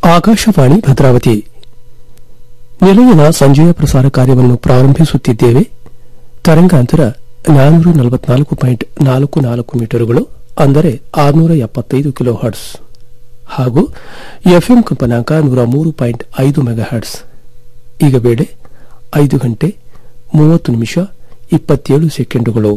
ಆಕಾಶವಾಣಿ ಭದ್ರಾವತಿ ನಿಲಯದ ಸಂಜೆಯ ಪ್ರಸಾರ ಕಾರ್ಯವನ್ನು ಪ್ರಾರಂಭಿಸುತ್ತಿದ್ದೇವೆ ತರಂಗಾಂತರ ನಾನ್ನೂರ ನಲವತ್ನಾಲ್ಕು ಪಾಯಿಂಟ್ ನಾಲ್ಕು ನಾಲ್ಕು ಮೀಟರ್ಗಳು ಅಂದರೆ ಆರುನೂರ ಎಪ್ಪತ್ತೈದು ಕಿಲೋ ಹರ್ಟ್ಸ್ ಹಾಗೂ ಎಫ್ಎಂ ಕಂಪನಾಂಕ ನೂರ ಮೂರು ಪಾಯಿಂಟ್ ಐದು ಮೆಗಾ ಹರ್ಟ್ಸ್ ಈಗ ವೇಳೆ ಐದು ಗಂಟೆ ಮೂವತ್ತು ನಿಮಿಷ ಇಪ್ಪತ್ತೇಳು ಸೆಕೆಂಡುಗಳು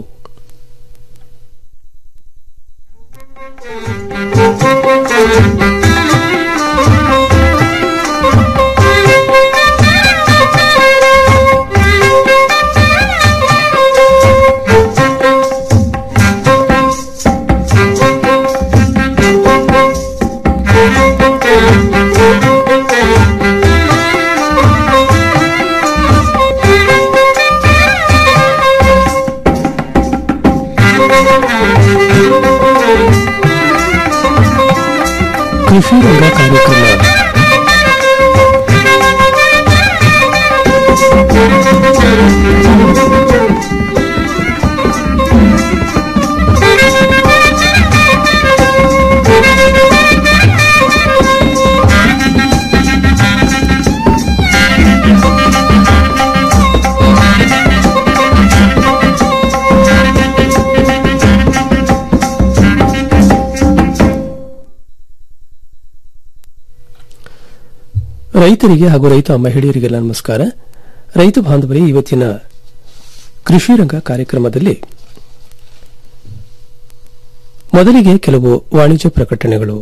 ಕೃಷಿ ರಂಗ ಕಾರ್ಯಕ್ರಮ ರೈತರಿಗೆ ಹಾಗೂ ರೈತ ಮಹಿಳೆಯರಿಗೆಲ್ಲ ನಮಸ್ಕಾರ ರೈತ ಬಾಂಧವರೇ ಇವತ್ತಿನ ಕೃಷಿ ರಂಗ ಕಾರ್ಯಕ್ರಮದಲ್ಲಿ ಮೊದಲಿಗೆ ಕೆಲವು ವಾಣಿಜ್ಯ ಪ್ರಕಟಣೆಗಳು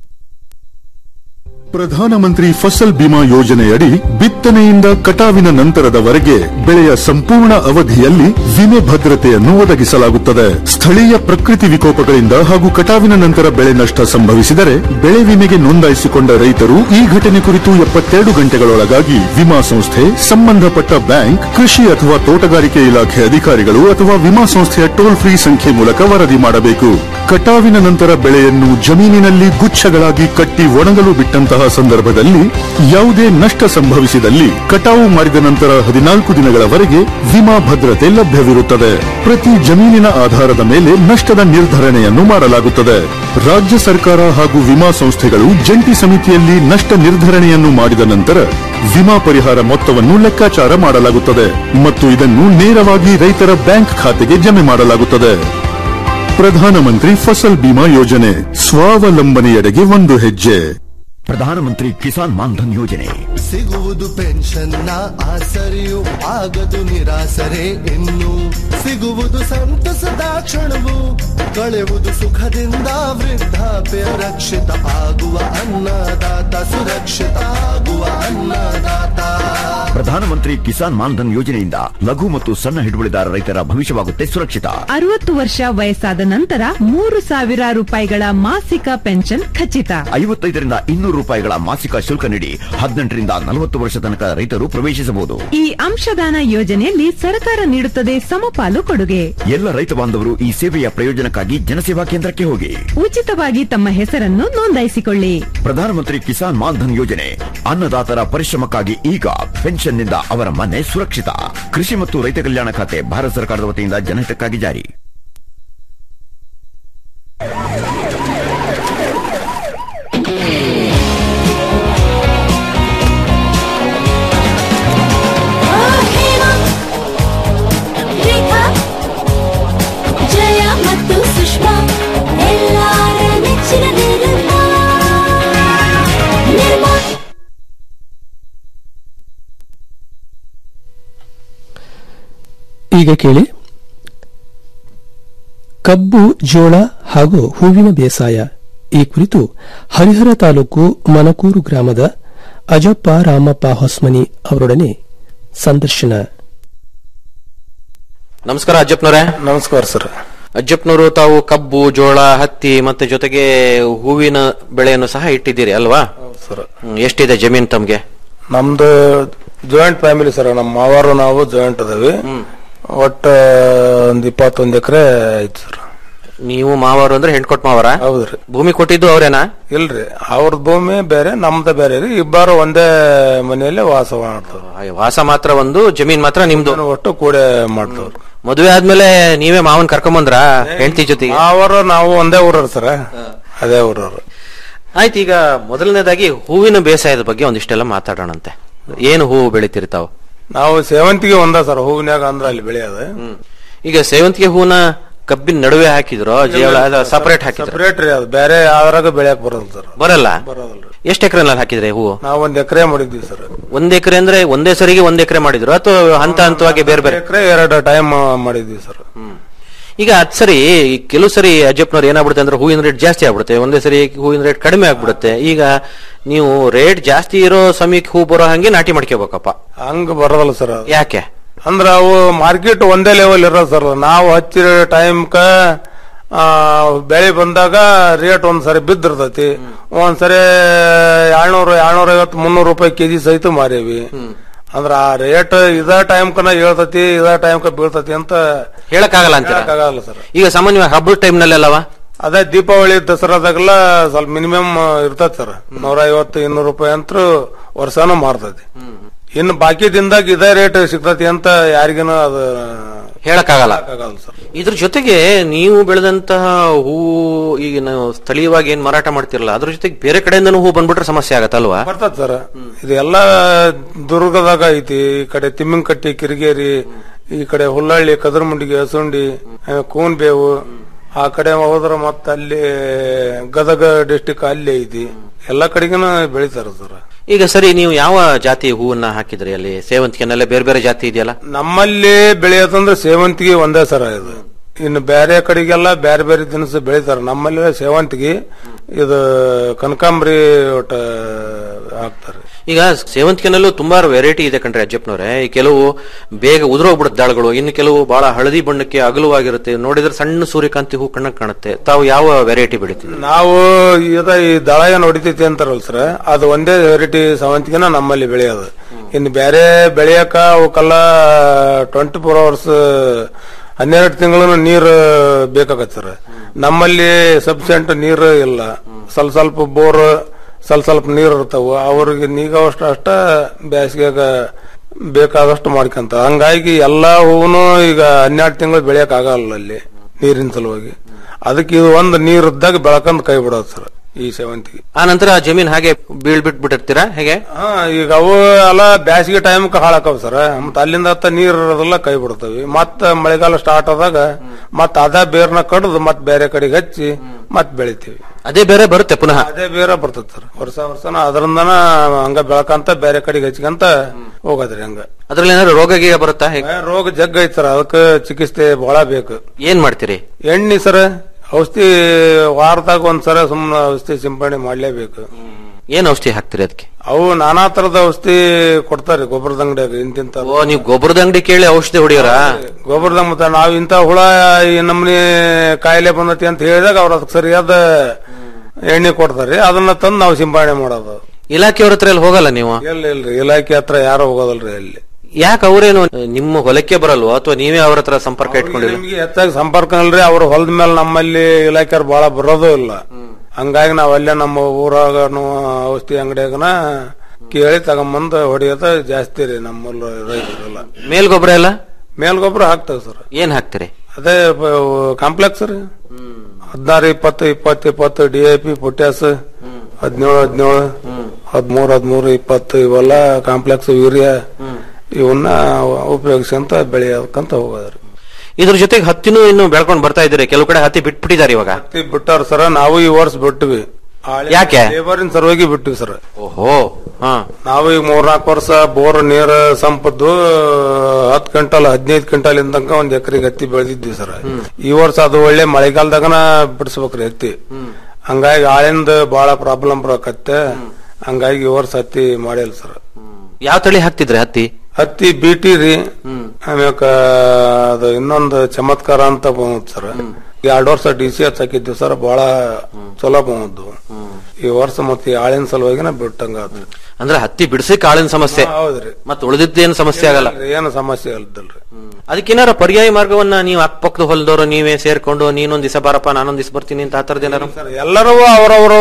ಪ್ರಧಾನಮಂತ್ರಿ ಫಸಲ್ ಬಿಮಾ ಯೋಜನೆಯಡಿ ಬಿತ್ತನೆಯಿಂದ ಕಟಾವಿನ ನಂತರದವರೆಗೆ ಬೆಳೆಯ ಸಂಪೂರ್ಣ ಅವಧಿಯಲ್ಲಿ ವಿಮೆ ಭದ್ರತೆಯನ್ನು ಒದಗಿಸಲಾಗುತ್ತದೆ ಸ್ಥಳೀಯ ಪ್ರಕೃತಿ ವಿಕೋಪಗಳಿಂದ ಹಾಗೂ ಕಟಾವಿನ ನಂತರ ಬೆಳೆ ನಷ್ಟ ಸಂಭವಿಸಿದರೆ ಬೆಳೆ ವಿಮೆಗೆ ನೋಂದಾಯಿಸಿಕೊಂಡ ರೈತರು ಈ ಘಟನೆ ಕುರಿತು ಎಪ್ಪತ್ತೆರಡು ಗಂಟೆಗಳೊಳಗಾಗಿ ವಿಮಾ ಸಂಸ್ಥೆ ಸಂಬಂಧಪಟ್ಟ ಬ್ಯಾಂಕ್ ಕೃಷಿ ಅಥವಾ ತೋಟಗಾರಿಕೆ ಇಲಾಖೆ ಅಧಿಕಾರಿಗಳು ಅಥವಾ ವಿಮಾ ಸಂಸ್ಥೆಯ ಟೋಲ್ ಫ್ರೀ ಸಂಖ್ಯೆ ಮೂಲಕ ವರದಿ ಮಾಡಬೇಕು ಕಟಾವಿನ ನಂತರ ಬೆಳೆಯನ್ನು ಜಮೀನಿನಲ್ಲಿ ಗುಚ್ಛಗಳಾಗಿ ಕಟ್ಟಿ ಒಣಗಲು ಬಿಟ್ಟಂತಹ ಸಂದರ್ಭದಲ್ಲಿ ಯಾವುದೇ ನಷ್ಟ ಸಂಭವಿಸಿದಲ್ಲಿ ಕಟಾವು ಮಾಡಿದ ನಂತರ ಹದಿನಾಲ್ಕು ದಿನಗಳವರೆಗೆ ವಿಮಾ ಭದ್ರತೆ ಲಭ್ಯವಿರುತ್ತದೆ ಪ್ರತಿ ಜಮೀನಿನ ಆಧಾರದ ಮೇಲೆ ನಷ್ಟದ ನಿರ್ಧರಣೆಯನ್ನು ಮಾಡಲಾಗುತ್ತದೆ ರಾಜ್ಯ ಸರ್ಕಾರ ಹಾಗೂ ವಿಮಾ ಸಂಸ್ಥೆಗಳು ಜಂಟಿ ಸಮಿತಿಯಲ್ಲಿ ನಷ್ಟ ನಿರ್ಧರಣೆಯನ್ನು ಮಾಡಿದ ನಂತರ ವಿಮಾ ಪರಿಹಾರ ಮೊತ್ತವನ್ನು ಲೆಕ್ಕಾಚಾರ ಮಾಡಲಾಗುತ್ತದೆ ಮತ್ತು ಇದನ್ನು ನೇರವಾಗಿ ರೈತರ ಬ್ಯಾಂಕ್ ಖಾತೆಗೆ ಜಮೆ ಮಾಡಲಾಗುತ್ತದೆ ಪ್ರಧಾನಮಂತ್ರಿ ಫಸಲ್ ಬಿಮಾ ಯೋಜನೆ ಸ್ವಾವಲಂಬನೆಯೆಡೆಗೆ ಒಂದು ಹೆಜ್ಜೆ ಪ್ರಧಾನಮಂತ್ರಿ ಕಿಸಾನ್ ಮಾನ್ಧನ್ ಯೋಜನೆ ಸಿಗುವುದು ಪೆನ್ಷನ್ನ ಆಸರೆಯು ಆಗದು ನಿರಾಸರೆ ಇನ್ನು ಸಿಗುವುದು ಸಂತಸದ ಕ್ಷಣವು ಕಳೆವುದು ಸುಖದಿಂದ ವೃದ್ಧಾಪ್ಯ ರಕ್ಷಿತ ಆಗುವ ಅನ್ನದಾತ ಸುರಕ್ಷಿತ ಆಗುವ ಅನ್ನದಾತ ಪ್ರಧಾನಮಂತ್ರಿ ಕಿಸಾನ್ ಮಾನ್ಧನ್ ಯೋಜನೆಯಿಂದ ಲಘು ಮತ್ತು ಸಣ್ಣ ಹಿಡುವಳಿದಾರ ರೈತರ ಭವಿಷ್ಯವಾಗುತ್ತೆ ಸುರಕ್ಷಿತ ಅರವತ್ತು ವರ್ಷ ವಯಸ್ಸಾದ ನಂತರ ಮೂರು ಸಾವಿರ ರೂಪಾಯಿಗಳ ಮಾಸಿಕ ಪೆನ್ಷನ್ ಖಚಿತ ಐವತ್ತೈದರಿಂದ ಇನ್ನೂರು ರೂಪಾಯಿಗಳ ಮಾಸಿಕ ಶುಲ್ಕ ನೀಡಿ ಹದಿನೆಂಟರಿಂದ ನಲವತ್ತು ವರ್ಷ ತನಕ ರೈತರು ಪ್ರವೇಶಿಸಬಹುದು ಈ ಅಂಶದಾನ ಯೋಜನೆಯಲ್ಲಿ ಸರ್ಕಾರ ನೀಡುತ್ತದೆ ಸಮಪಾಲು ಕೊಡುಗೆ ಎಲ್ಲ ರೈತ ಬಾಂಧವರು ಈ ಸೇವೆಯ ಪ್ರಯೋಜನಕ್ಕಾಗಿ ಜನಸೇವಾ ಕೇಂದ್ರಕ್ಕೆ ಹೋಗಿ ಉಚಿತವಾಗಿ ತಮ್ಮ ಹೆಸರನ್ನು ನೋಂದಾಯಿಸಿಕೊಳ್ಳಿ ಪ್ರಧಾನಮಂತ್ರಿ ಕಿಸಾನ್ ಮಾನ್ಧನ್ ಯೋಜನೆ ಅನ್ನದಾತರ ಪರಿಶ್ರಮಕ್ಕಾಗಿ ಈಗ ಪೆನ್ಷನ್ನಿಂದ ಅವರ ಮನೆ ಸುರಕ್ಷಿತ ಕೃಷಿ ಮತ್ತು ರೈತ ಕಲ್ಯಾಣ ಖಾತೆ ಭಾರತ ಸರ್ಕಾರದ ವತಿಯಿಂದ ಜನಹಿತಕ್ಕಾಗಿ ಜಾರಿ ಹೇಮಾ ರೇಖಾ ಜಯ ಮತ್ತು ಸುಷ್ಮಾ ಎಲ್ಲಾರ ನೆಚ್ಚಿನ ನಿರ್ಮಾ ನಿರ್ಮಾ ಈಗ ಕೇಳಿ ಕಬ್ಬು ಜೋಳ ಹಾಗೂ ಹೂವಿನ ಬೇಸಾಯ ಈ ಕುರಿತು ಹರಿಹರ ತಾಲೂಕು ಮನಕೂರು ಗ್ರಾಮದ ಅಜಪ್ಪ ರಾಮಪ್ಪ ಹೊಸ್ಮನಿ ಅವರೊಡನೆ ಸಂದರ್ಶನ ನಮಸ್ಕಾರ ಅಜ್ಜಪ್ನವರೇ ನಮಸ್ಕಾರ ಸರ್ ಅಜ್ಜಪ್ನವರು ತಾವು ಕಬ್ಬು ಜೋಳ ಹತ್ತಿ ಮತ್ತೆ ಜೊತೆಗೆ ಹೂವಿನ ಬೆಳೆಯನ್ನು ಸಹ ಇಟ್ಟಿದ್ದೀರಿ ಅಲ್ವಾ ಸರ್ ಹ್ಮ್, ಎಷ್ಟಿದೆ ಜಮೀನ್ ತಮ್ಗೆ ನಮ್ದು ಜಾಯಿಂಟ್ ಫ್ಯಾಮಿಲಿ ಸರ್ ನಮ್ಮ ಮಾವಾರು ನಾವು ಜಾಯಿಂಟ್ ಅದಾವಿ ಒಟ್ಟ ಒಂದ್ ಇಪ್ಪತ್ತೊಂದ್ ಎಕರೆ ಐತಿ ಸರ್ ನೀವು ಮಾವರು ಅಂದ್ರೆ ಹೆಣ್ಕೊಟ್ ಮಾವರ ಹೌದ್ರಿ ಭೂಮಿ ಕೊಟ್ಟಿದ್ದು ಅವ್ರೇನಾ ಇಲ್ರಿ ಅವ್ರದ್ ಭೂಮಿ ಬೇರೆ ನಮ್ದ ಬೇರೆ ರೀ ಇಬ್ಬರು ಒಂದೇ ಮನೆಯಲ್ಲೇ ವಾಸ ಮಾಡ್ತಾರ ಆ, ವಾಸ ಮಾತ್ರ ಒಂದು ಜಮೀನ್ ಮಾತ್ರ ನಿಮ್ದು ಒಟ್ಟು ಕೂಡೆ ಮಾಡ್ತಾವ್ರಿ ಮದುವೆ ಆದ್ಮೇಲೆ ನೀವೇ ಮಾವನ್ ಕರ್ಕೊಂಬಂದ್ರ ಹೆಂಡತಿ ಜೊತೆಗೆ ಅವರು ನಾವು ಒಂದೇ ಊರವ್ರು ಸರ್ ಅದೇ ಊರವ್ರು ಆಯ್ತು ಈಗ ಮೊದಲನೇದಾಗಿ ಹೂವಿನ ಬೇಸಾಯದ ಬಗ್ಗೆ ಒಂದಿಷ್ಟೆಲ್ಲ ಮಾತಾಡೋಣಂತೆ ಏನು ಹೂವು ಬೆಳಿತೀರಿ ತಾವು ನಾವು ಸೇವಂತಿಗೆ ಒಂದ ಸರ್ ಹೂವಿನ್ಯಾಗ ಅಂದ್ರ ಅಲ್ಲಿ ಬೆಳೆಯೋದು ಈಗ ಸೇವಂತಿಗೆ ಹೂವನ್ನ ಕಬ್ಬಿನ ನಡುವೆ ಹಾಕಿದ್ರು ಜೇವಳ ಸಪರೇಟ್ ಹಾಕಿದ್ರು ಸಪರೇಟ್ ರೀ ಅದು ಬೇರೆ ಯಾವ್ದ್ರಾಗ ಬೆಳೆಯಕ್ ಬರೋದು ಸರ್ ಬರಲ್ಲ ಬರೋದಲ್ರಿ ಎಷ್ಟು ಎಕರೆನಲ್ಲಿ ಹಾಕಿದ್ರೆ ಹೂವು ನಾವ್ ಒಂದ್ ಎಕರೆ ಮಾಡಿದ್ವಿ ಸರ್ ಒಂದ್ ಎಕರೆ ಅಂದ್ರೆ ಒಂದೇ ಸರಿಗೆ ಒಂದ್ ಎಕರೆ ಮಾಡಿದ್ರು ಅಥವಾ ಹಂತ ಹಂತವಾಗಿ ಬೇರೆ ಬೇರೆ ಎಕರೆ ಎರಡು ಟೈಮ್ ಮಾಡಿದ್ವಿ ಸರ್ ಈಗ ಅದ್ ಸರಿ ಈ ಕೆಲವು ಸರಿ ಅಜ್ಜಪ್ಪನವ್ರು ಏನಾಗ್ಬಿಡುತ್ತೆ ಅಂದ್ರೆ ಹೂವಿನ ರೇಟ್ ಜಾಸ್ತಿ ಆಗ್ಬಿಡುತ್ತೆ ಒಂದೇ ಸರಿ ಹೂವಿನ ರೇಟ್ ಕಡಿಮೆ ಆಗ್ಬಿಡುತ್ತೆ ಈಗ ನೀವು ರೇಟ್ ಜಾಸ್ತಿ ಇರೋ ಸಮಯಕ್ಕೆ ಹೂ ಬರೋ ಹಂಗೆ ನಾಟಿ ಮಾಡ್ಕೋಬೇಕಪ್ಪ ಹಂಗ ಬರೋದಲ್ಲ ಸರ್ ಅದು ಯಾಕೆ ಅಂದ್ರ ಅವು ಮಾರ್ಕೆಟ್ ಒಂದೇ ಲೆವೆಲ್ ಇರೋದು ಸರ್ ನಾವು ಹಚ್ಚಿರೋ ಟೈಮ್ಕ ಬೆಳೆ ಬಂದಾಗ ರೇಟ್ ಒಂದ್ಸರಿ ಬಿದ್ದಿರ್ತೈತಿ ಒಂದ್ಸರಿ ಏಳ್ನೂರು ಏಳ್ನೂರ ಐವತ್ತು ಮುನ್ನೂರು ರೂಪಾಯಿ ಕೆಜಿ ಸಹಿತ ಮಾರೇವಿ ಅಂದ್ರ ಆ ರೇಟ್ ಇದ ಟೈಮ್ಕನ ಹೇಳ್ತತಿ ಇದ ಟೈಮ್ಕ ಬೀಳ್ತತಿ ಅಂತ ಹೇಳಕ್ಕಾಗಲ್ಲ ಅಂತೀರಾ ಹೇಳಕ್ಕಾಗಲ್ಲ ಸರ್ ಈಗ ಸಾಮಾನ್ಯವಾಗಿ ಹಬ್ಬದ ಟೈಮ್ನಲ್ಲೆಲ್ಲವ ಅದೇ ದೀಪಾವಳಿ ದಸರಾದಾಗೆಲ್ಲ ಸ್ವಲ್ಪ ಮಿನಿಮಮ್ ಇರ್ತೈತಿ ಸರ್ ನೂರ ಐವತ್ತು ಇನ್ನೂರು ರೂಪಾಯಿ ಅಂತೂ ವರ್ಷನೂ ಮಾರ್ತೈತಿ ಇನ್ನು ಬಾಕಿ ದಿನದಾಗ ಇದೇ ರೇಟ್ ಸಿಗ್ತತಿ ಅಂತ ಯಾರಿಗೇನು ಅದು ಹೇಳಕ್ಕಾಗಲ್ಲ ಆಗಲ್ಲ ಸರ್ ಇದ್ರ ಜೊತೆಗೆ ನೀವು ಬೆಳೆದಂತಹ ಹೂ ಈಗ ನಾವು ಸ್ಥಳೀಯವಾಗಿ ಏನ್ ಮಾರಾಟ ಮಾಡ್ತಿರಲ್ಲ ಅದ್ರ ಜೊತೆಗೆ ಬೇರೆ ಕಡೆಯಿಂದನೂ ಹೂ ಬಂದ್ಬಿಟ್ರೆ ಸಮಸ್ಯೆ ಆಗತ್ತಲ್ವಾ ಬರ್ತದ ಸರ್ ಇದು ಎಲ್ಲ ದುರ್ಗದಾಗ ಐತಿ ಈ ಕಡೆ ತಿಮ್ಮಿಂಕಟ್ಟಿ ಕಿರಿಗೇರಿ ಈ ಕಡೆ ಹುಲ್ಲಹಳ್ಳಿ ಕದರಮುಂಡಿಗೆ ಹಸುಂಡಿ ಆ, ಕೂನ್ಬೇವು ಆ ಕಡೆ ಹೋದ್ರ ಮತ್ತ ಅಲ್ಲಿ ಗದಗ ಡಿಸ್ಟಿಕ್ ಅಲ್ಲಿ ಐತಿ ಎಲ್ಲಾ ಕಡೆಗನ ಬೆಳಿತಾರ ಸರ್ ಈಗ ಸರಿ ನೀವು ಯಾವ ಜಾತಿ ಹೂವನ್ನ ಹಾಕಿದ್ರಿ ಅಲ್ಲಿ ಸೇವಂತಿಗೆನೆಲ್ಲ ಬೇರೆ ಬೇರೆ ಜಾತಿ ಇದೆಯಲ್ಲ ನಮ್ಮಲ್ಲಿ ಬೆಳೆಯೋದಂದ್ರೆ ಸೇವಂತಿಗೆ ಒಂದೇ ಸರ ಇದು ಇನ್ನು ಬೇರೆ ಕಡೆಗೆಲ್ಲ ಬೇರೆ ಬೇರೆ ದಿನಸ ಬೆಳಿತಾರ ನಮ್ಮಲ್ಲಿ ಸೇವಂತಿಗೆ ಇದು ಕನಕಾಂಬರಿ ಒಟ್ಟ ಹಾಕ್ತಾರೆ ಈಗ ಸೇವಂತಿಗೆನಲ್ಲೂ ತುಂಬಾ ವೆರೈಟಿ ಇದೆ ಕಣ್ರಿ ಅಜ್ಜಪ್ಪನವ್ರೆ ಈ ಕೆಲವು ಬೇಗ ಉದುರೋಗ್ಬಿಡುತ್ತೆ ದಾಳಗಳು ಇನ್ನು ಕೆಲವು ಬಹಳ ಹಳದಿ ಬಣ್ಣಕ್ಕೆ ಅಗಲವಾಗಿರುತ್ತೆ ನೋಡಿದ್ರೆ ಸಣ್ಣ ಸೂರ್ಯಕಾಂತಿ ಹೂ ಕಣ್ಣಕ್ ಕಾಣುತ್ತೆ ತಾವು ಯಾವ ವೆರೈಟಿ ಬೆಳಿತೀವಿ ನಾವು ಇದ ಈ ದಳ ಏನ್ ಹೊಡಿತೈತಿ ಅಂತಾರಲ್ಲ ಸರ್ ಅದು ಒಂದೇ ವೆರೈಟಿ ಸೇವಂತಿಗೆನ ನಮ್ಮಲ್ಲಿ ಬೆಳೆಯೋದು ಇನ್ನು ಬೇರೆ ಬೆಳೆಯಕ ಅವಕ್ಕೆಲ್ಲ ಟ್ವೆಂಟಿ ಫೋರ್ ಅವರ್ಸ್ ಹನ್ನೆರಡು ತಿಂಗಳು ನೀರು ಬೇಕಾಗತ್ತೆ ಸರ್ ನಮ್ಮಲ್ಲಿ ಸಬ್ಸೆಂಟ್ ನೀರು ಇಲ್ಲ ಸ್ವಲ್ಪ ಸ್ವಲ್ಪ ಬೋರ್ ಸ್ವಲ್ಪ ಸ್ವಲ್ಪ ನೀರು ಇರ್ತಾವ ಅವ್ರಿಗೆ ನೀಗವಷ್ಟು ಅಷ್ಟ ಬೇಸಿಗೆಗ ಬೇಕಾದಷ್ಟು ಮಾಡ್ಕೊಂತ ಹಂಗಾಗಿ ಎಲ್ಲಾ ಹೂನು ಈಗ ಹನ್ನೆರಡು ತಿಂಗಳು ಬೆಳೆಯಕ್ ಆಗಲ್ಲ ಅಲ್ಲಿ ನೀರಿನ ಸಲುವಾಗಿ ಅದಕ್ಕೆ ಇದು ಒಂದು ನೀರ್ ಇದ್ದಾಗ ಬೆಳಕಂದ್ ಕೈ ಬಿಡೋದು ಸರ್ ಈ ಸೇವಂತಿಗೆ ಆ ನಂತರ ಜಮೀನ್ ಹಾಗೆ ಬೀಳ್ ಬಿಟ್ಬಿಟ್ಟಿರ್ತೀರಾ ಹೇಗೆ ಹಾ ಈಗ ಅವು ಎಲ್ಲ ಬ್ಯಾಸಿಗೆ ಟೈಮ್ ಹಾಳಾಕವ್ ಸರ್ ಮತ್ತ ಅಲ್ಲಿಂದ ಹತ್ತ ನೀರ್ ಇರೋದೆಲ್ಲ ಕೈ ಬಿಡ್ತವಿ ಮತ್ತ ಮಳೆಗಾಲ ಸ್ಟಾರ್ಟ್ ಆದಾಗ ಮತ್ತ ಅದ ಬೇರ್ನ ಕಡ್ದು ಮತ್ ಬೇರೆ ಕಡೆಗೆ ಹಚ್ಚಿ ಮತ್ ಬೆಳಿತೀವಿ ಅದೇ ಬೇರೆ ಬರುತ್ತೆ ಪುನಃ ಅದೇ ಬೇರೆ ಬರ್ತದ ಸರ್ ವರ್ಷ ವರ್ಷನ ಅದರಿಂದನ ಹಂಗ ಬೆಳಕಂತ ಬೇರೆ ಕಡೆಗೆ ಹಚ್ಕಂತ ಹೋಗದ್ರಿ ಹಂಗ ಅದ್ರಲ್ಲಿ ಏನಾದ್ರು ರೋಗ ಗೀಗ ಬರುತ್ತಾ ಹೇಗೆ ಏ, ರೋಗ ಜಗ್ ಐತ್ ಸರ್ ಅದಕ್ಕೆ ಚಿಕಿತ್ಸೆ ಬಹಳ ಬೇಕು ಏನ್ ಮಾಡ್ತೀರಿ ಎಣ್ಣೆ ಸರ್ ಔಷಧಿ ವಾರದಾಗ ಒಂದ್ಸರ ಸುಮ್ಮನೆ ಔಷಧಿ ಸಿಂಪಡಣೆ ಮಾಡ್ಲೇಬೇಕು ಏನ್ ಔಷಧಿ ಹಾಕ್ತೀರಿ ಅದಕ್ಕೆ ಅವು ನಾನಾ ತರದ ಔಷಧಿ ಕೊಡ್ತಾರೆ ಗೊಬ್ಬರದ ಅಂಗಡಿಯಾಗ ಇಂತಿಂತ ಓ ನೀವು ಗೊಬ್ಬರದ ಅಂಗಡಿ ಕೇಳಿ ಔಷಧಿ ಹೊಡಿಯೋರಾ ಗೊಬ್ಬರದ ಮತ್ತೆ ನಾವ್ ಇಂತ ಹುಳ ಈ ನಮ್ನಿ ಕಾಯಿಲೆ ಬಂದತಿ ಅಂತ ಹೇಳಿದಾಗ ಅವ್ರ ಅದಕ್ಕೆ ಸರಿಯಾದ ಎಣ್ಣೆ ಕೊಡ್ತಾರೆ ಅದನ್ನ ತಂದು ನಾವು ಸಿಂಪಡಣೆ ಮಾಡೋದು ಇಲಾಖೆಯವ್ರ ಹತ್ರ ಎಲ್ಲ ಹೋಗಲ್ಲ ನೀವು ಇಲ್ಲ ಇಲ್ರಿ ಇಲಾಖೆ ಹತ್ರ ಯಾರು ಹೋಗೋದಲ್ರಿ ಅಲ್ಲಿ ಯಾಕೆ ಅವರೇನು ನಿಮ್ಮ ಹೊಲಕ್ಕೆ ಬರಲ್ವಾ ಅಥವಾ ನೀವೇ ಅವ್ರ ಹತ್ರ ಸಂಪರ್ಕ ಇಟ್ಕೊಂಡಿಲ್ಲ ನಿಮ್ಗೆ ಹೆಚ್ಚಾಗಿ ಸಂಪರ್ಕ ಇಲ್ರಿ ಅವ್ರ ಹೊಲದ ಮೇಲೆ ನಮ್ಮಲ್ಲಿ ಇಲಾಖೆಯವ್ರು ಬಹಳ ಬರೋದು ಇಲ್ಲ ಹಂಗಾಗಿ ನಾವ್ ಅಲ್ಲೇ ನಮ್ಮ ಊರಾಗನು ಔಷಧಿ ಅಂಗಡಿಯಾಗನ ಕೇಳಿ ತಗೊಂಬಂದ್ ಹೊಡಿಯೋದ ಜಾಸ್ತಿ ರೀ ನಮ್ಮ ರೈತರೆಲ್ಲ ಮೇಲ್ ಗೊಬ್ಬರ ಎಲ್ಲ ಮೇಲ್ ಗೊಬ್ಬರ ಹಾಕ್ತೇವೆ ಸರ್ ಏನ್ ಹಾಕ್ತೀರಿ ಅದೇ ಕಾಂಪ್ಲೆಕ್ಸ್ ರೀ ಹದಿನಾರು ಇಪ್ಪತ್ತು ಇಪ್ಪತ್ತು ಇಪ್ಪತ್ತು ಡಿ ಐ ಪಿ ಪೊಟ್ಯಾಸ್ ಹದಿನೇಳು ಹದಿನೇಳು ಹದಿಮೂರು ಹದಿಮೂರು ಇಪ್ಪತ್ತು ಇವೆಲ್ಲ ಕಾಂಪ್ಲೆಕ್ಸ್ ಯೂರಿಯಾ ಇವನ್ನ ಉಪಯೋಗಿಸ್ಕೊಂತ ಬೆಳೆಯೋದಕ್ಕಂತ ಹೋಗೋದ್ರಿ ಇದ್ರ ಜೊತೆಗೆ ಹತ್ತಿನೂ ಇನ್ನು ಬೆಳ್ಕೊಂಡ್ ಬರ್ತಾ ಇದ್ದೀರಿ ಕೆಲವು ಕಡೆ ಹತ್ತಿ ಬಿಟ್ಬಿಟ್ಟಿದ್ದಾರೆ ಇವಾಗ ಹತ್ತಿ ಬಿಟ್ಟಾರ ಸರ ನಾವು ಈ ವರ್ಷ ಬಿಟ್ಟಿವಿ ಯಾಕೆ? ಲೇಬರಿನ ಸಲುವಾಗಿ ಬಿಟ್ಟಿವಿ ಸರ್ ಓಹೋ ಹಾ ನಾವು ಈಗ ಮೂರ್ನಾಲ್ಕು ವರ್ಷ ಬೋರ್ ನೀರ್ ಸಂಪದ್ದು ಹತ್ತು ಕ್ವಿಂಟಲ್ ಹದಿನೈದು ಕ್ವಿಂಟಲ್ ತನಕ ಒಂದ್ ಎಕರೆಗೆ ಹತ್ತಿ ಬೆಳೆದಿದ್ವಿ ಸರ್ ಈ ವರ್ಷ ಅದು ಒಳ್ಳೆ ಮಳೆಗಾಲದಾಗನ ಬಿಡಿಸ್ಬೇಕ್ರಿ ಹತ್ತಿ ಹಂಗಾಗಿ ಆಳಿಂದ ಬಹಳ ಪ್ರಾಬ್ಲಮ್ ಬರಕತ್ತೆ ಹಂಗಾಗಿ ಈ ವರ್ಷ ಹತ್ತಿ ಮಾಡಿಲ್ಲ ಸರ್ ಯಾವ ತಳಿ ಹಾಕ್ತಿದ್ರಿ ಹತ್ತಿ ಹತ್ತಿ ಬಿಟಿ ರೀ ಆಮ್ಯಾಕ ಅದು ಇನ್ನೊಂದು ಚಮತ್ಕಾರ ಅಂತ ಬಂದ್ ಸರ್ ಎರಡು ವರ್ಷ ಡಿ ಸಿ ಎಚ್ ಹಾಕಿದ್ವಿ ಸರ್ ಬಹಳ ಚಲೋ ಬಂದದ್ದು ಈ ವರ್ಷ ಮತ್ತೆ ಆಳಿನ ಸಲುವಾಗಿನ ಬಿಟ್ಟಂಗ ಆದ್ರಿ ಅಂದ್ರೆ ಹತ್ತಿ ಬಿಡಿಸಕ್ ಆಳಿನ ಸಮಸ್ಯೆ ಹೌದ್ರಿ ಮತ್ತೆ ಉಳಿದಿದ್ದೇನು ಸಮಸ್ಯೆ ಆಗಲ್ಲ ಏನು ಸಮಸ್ಯೆ ಇಲ್ದಲ್ರಿ ಅದಕ್ಕೇನಾರ ಪರ್ಯಾಯ ಮಾರ್ಗವನ್ನ ನೀವು ಅಕ್ಕಪಕ್ಕದ ಹೊಲದವರು ನೀವೇ ಸೇರ್ಕೊಂಡು ನೀನೊಂದ್ ದಿವಸ ಬಾರಪ್ಪ ನಾನೊಂದ್ ದಿವಸ ಬರ್ತೀನಿ ಅಂತ ಆ ತರದ್ ಏನಾರು ಸರ್ ಎಲ್ಲರೂ ಅವ್ರವ್ರು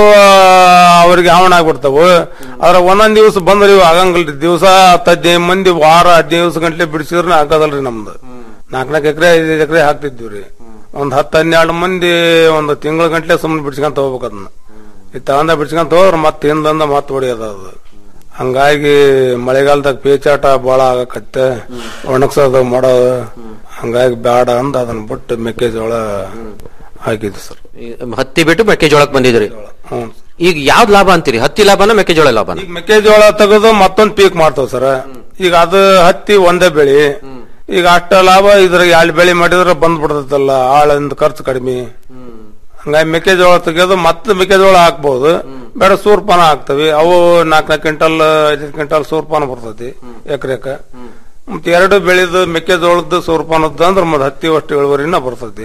ಅವ್ರಿಗೆ ಆವಣ ಆಗ್ಬಿಡ್ತಾವ ಆದ್ರ ಒಂದೊಂದ್ ದಿವಸ ಬಂದ್ರಿ ಇವು ಆಗಂಗಿಲ್ರಿ ದಿವಸ ಹತ್ತು ಹದಿನೈದು ಮಂದಿ ವಾರ ಹದಿನೈದು ದಿವಸ ಗಂಟ್ಲೆ ಬಿಡಿಸಿದ್ರೆ ಆಗದಲ್ರಿ ನಮ್ದು ನಾಲ್ಕು ನಾಲ್ಕು ಎಕರೆ ಐದೈದು ಎಕರೆ ಹಾಕ್ತಿದ್ವಿ ರೀ ಒಂದ್ ಹತ್ತು ಹನ್ನೆರಡು ಮಂದಿ ಒಂದು ತಿಂಗಳ ಗಂಟ್ಲೆ ಸುಮ್ಮನೆ ಬಿಡ್ಸ್ಕೊಂತ ಹೋಗ್ಬೇಕು ಅದನ್ನ ಇದು ತಗೊಂಡ ಬಿಡ್ಸ್ಕೊಂತ ಹೋದ್ರ ಮತ್ತೆ ಹಿಂದಂದ ಮತ್ತೆ ಹೊಡಿಯೋದು ಅದು ಹಂಗಾಗಿ ಮಳೆಗಾಲದಾಗ ಪೇಚಾಟ ಬಾಳ ಆಗಕತ್ತೆ ಒಣಗ್ಸೋದು ಮಾಡೋದು ಹಂಗಾಗಿ ಬೇಡ ಅಂದ ಅದನ್ನ ಬಿಟ್ಟು ಮೆಕ್ಕೆಜೋಳ ಹಾಕಿದ್ವಿ ಸರ್ ಈ ಹತ್ತಿ ಬಿಟ್ಟು ಮೆಕ್ಕೆಜೋಳಕ್ಕೆ ಬಂದಿದ್ರಿ ಹ್ಞೂ ಈಗ ಯಾವ್ದು ಲಾಭ ಅಂತೀರಿ ಹತ್ತಿ ಲಾಭನ ಮೆಕ್ಕೆಜೋಳ ಲಾಭನ ಈಗ ಮೆಕ್ಕೆಜೋಳ ತೆಗೆದು ಮತ್ತೊಂದ್ ಪೀಕ್ ಮಾಡ್ತಾವ ಸರ್ ಈಗ ಅದು ಹತ್ತಿ ಒಂದೇ ಬೆಳಿ ಈಗ ಅಷ್ಟ ಲಾಭ ಇದ್ರ ಎರಡು ಬೆಳೆ ಮಾಡಿದ್ರೆ ಬಂದ್ಬಿಡ್ತೈತಲ್ಲ ಆಳಿಂದ ಖರ್ಚು ಕಡಿಮೆ ಹಂಗಾಗಿ ಮೆಕ್ಕೆಜೋಳ ತೆಗೆದು ಮತ್ತೆ ಮೆಕ್ಕೆಜೋಳ ಹಾಕ್ಬಹುದು ಬೇಡ ಸೂರ್ಪಾನ ಹಾಕ್ತವಿ ಅವು ನಾಲ್ಕು ನಾಲ್ಕು ಕ್ವಿಂಟಲ್ ಐದು ಕ್ವಿಂಟಲ್ ಸೂರ್ಪಾನ ಬರ್ತೈತಿ ಎಕರೆಕ ಮತ್ತೆ ಎರಡು ಬೆಳೆದು ಮೆಕ್ಕೆಜೋಳದ್ದು ಸೂರ್ಪಾನದ್ದು ಅಂದ್ರೆ ಮತ್ತೆ ಹತ್ತಿ ಅಷ್ಟು ಇಳುವರಿನ ಬರ್ತೈತಿ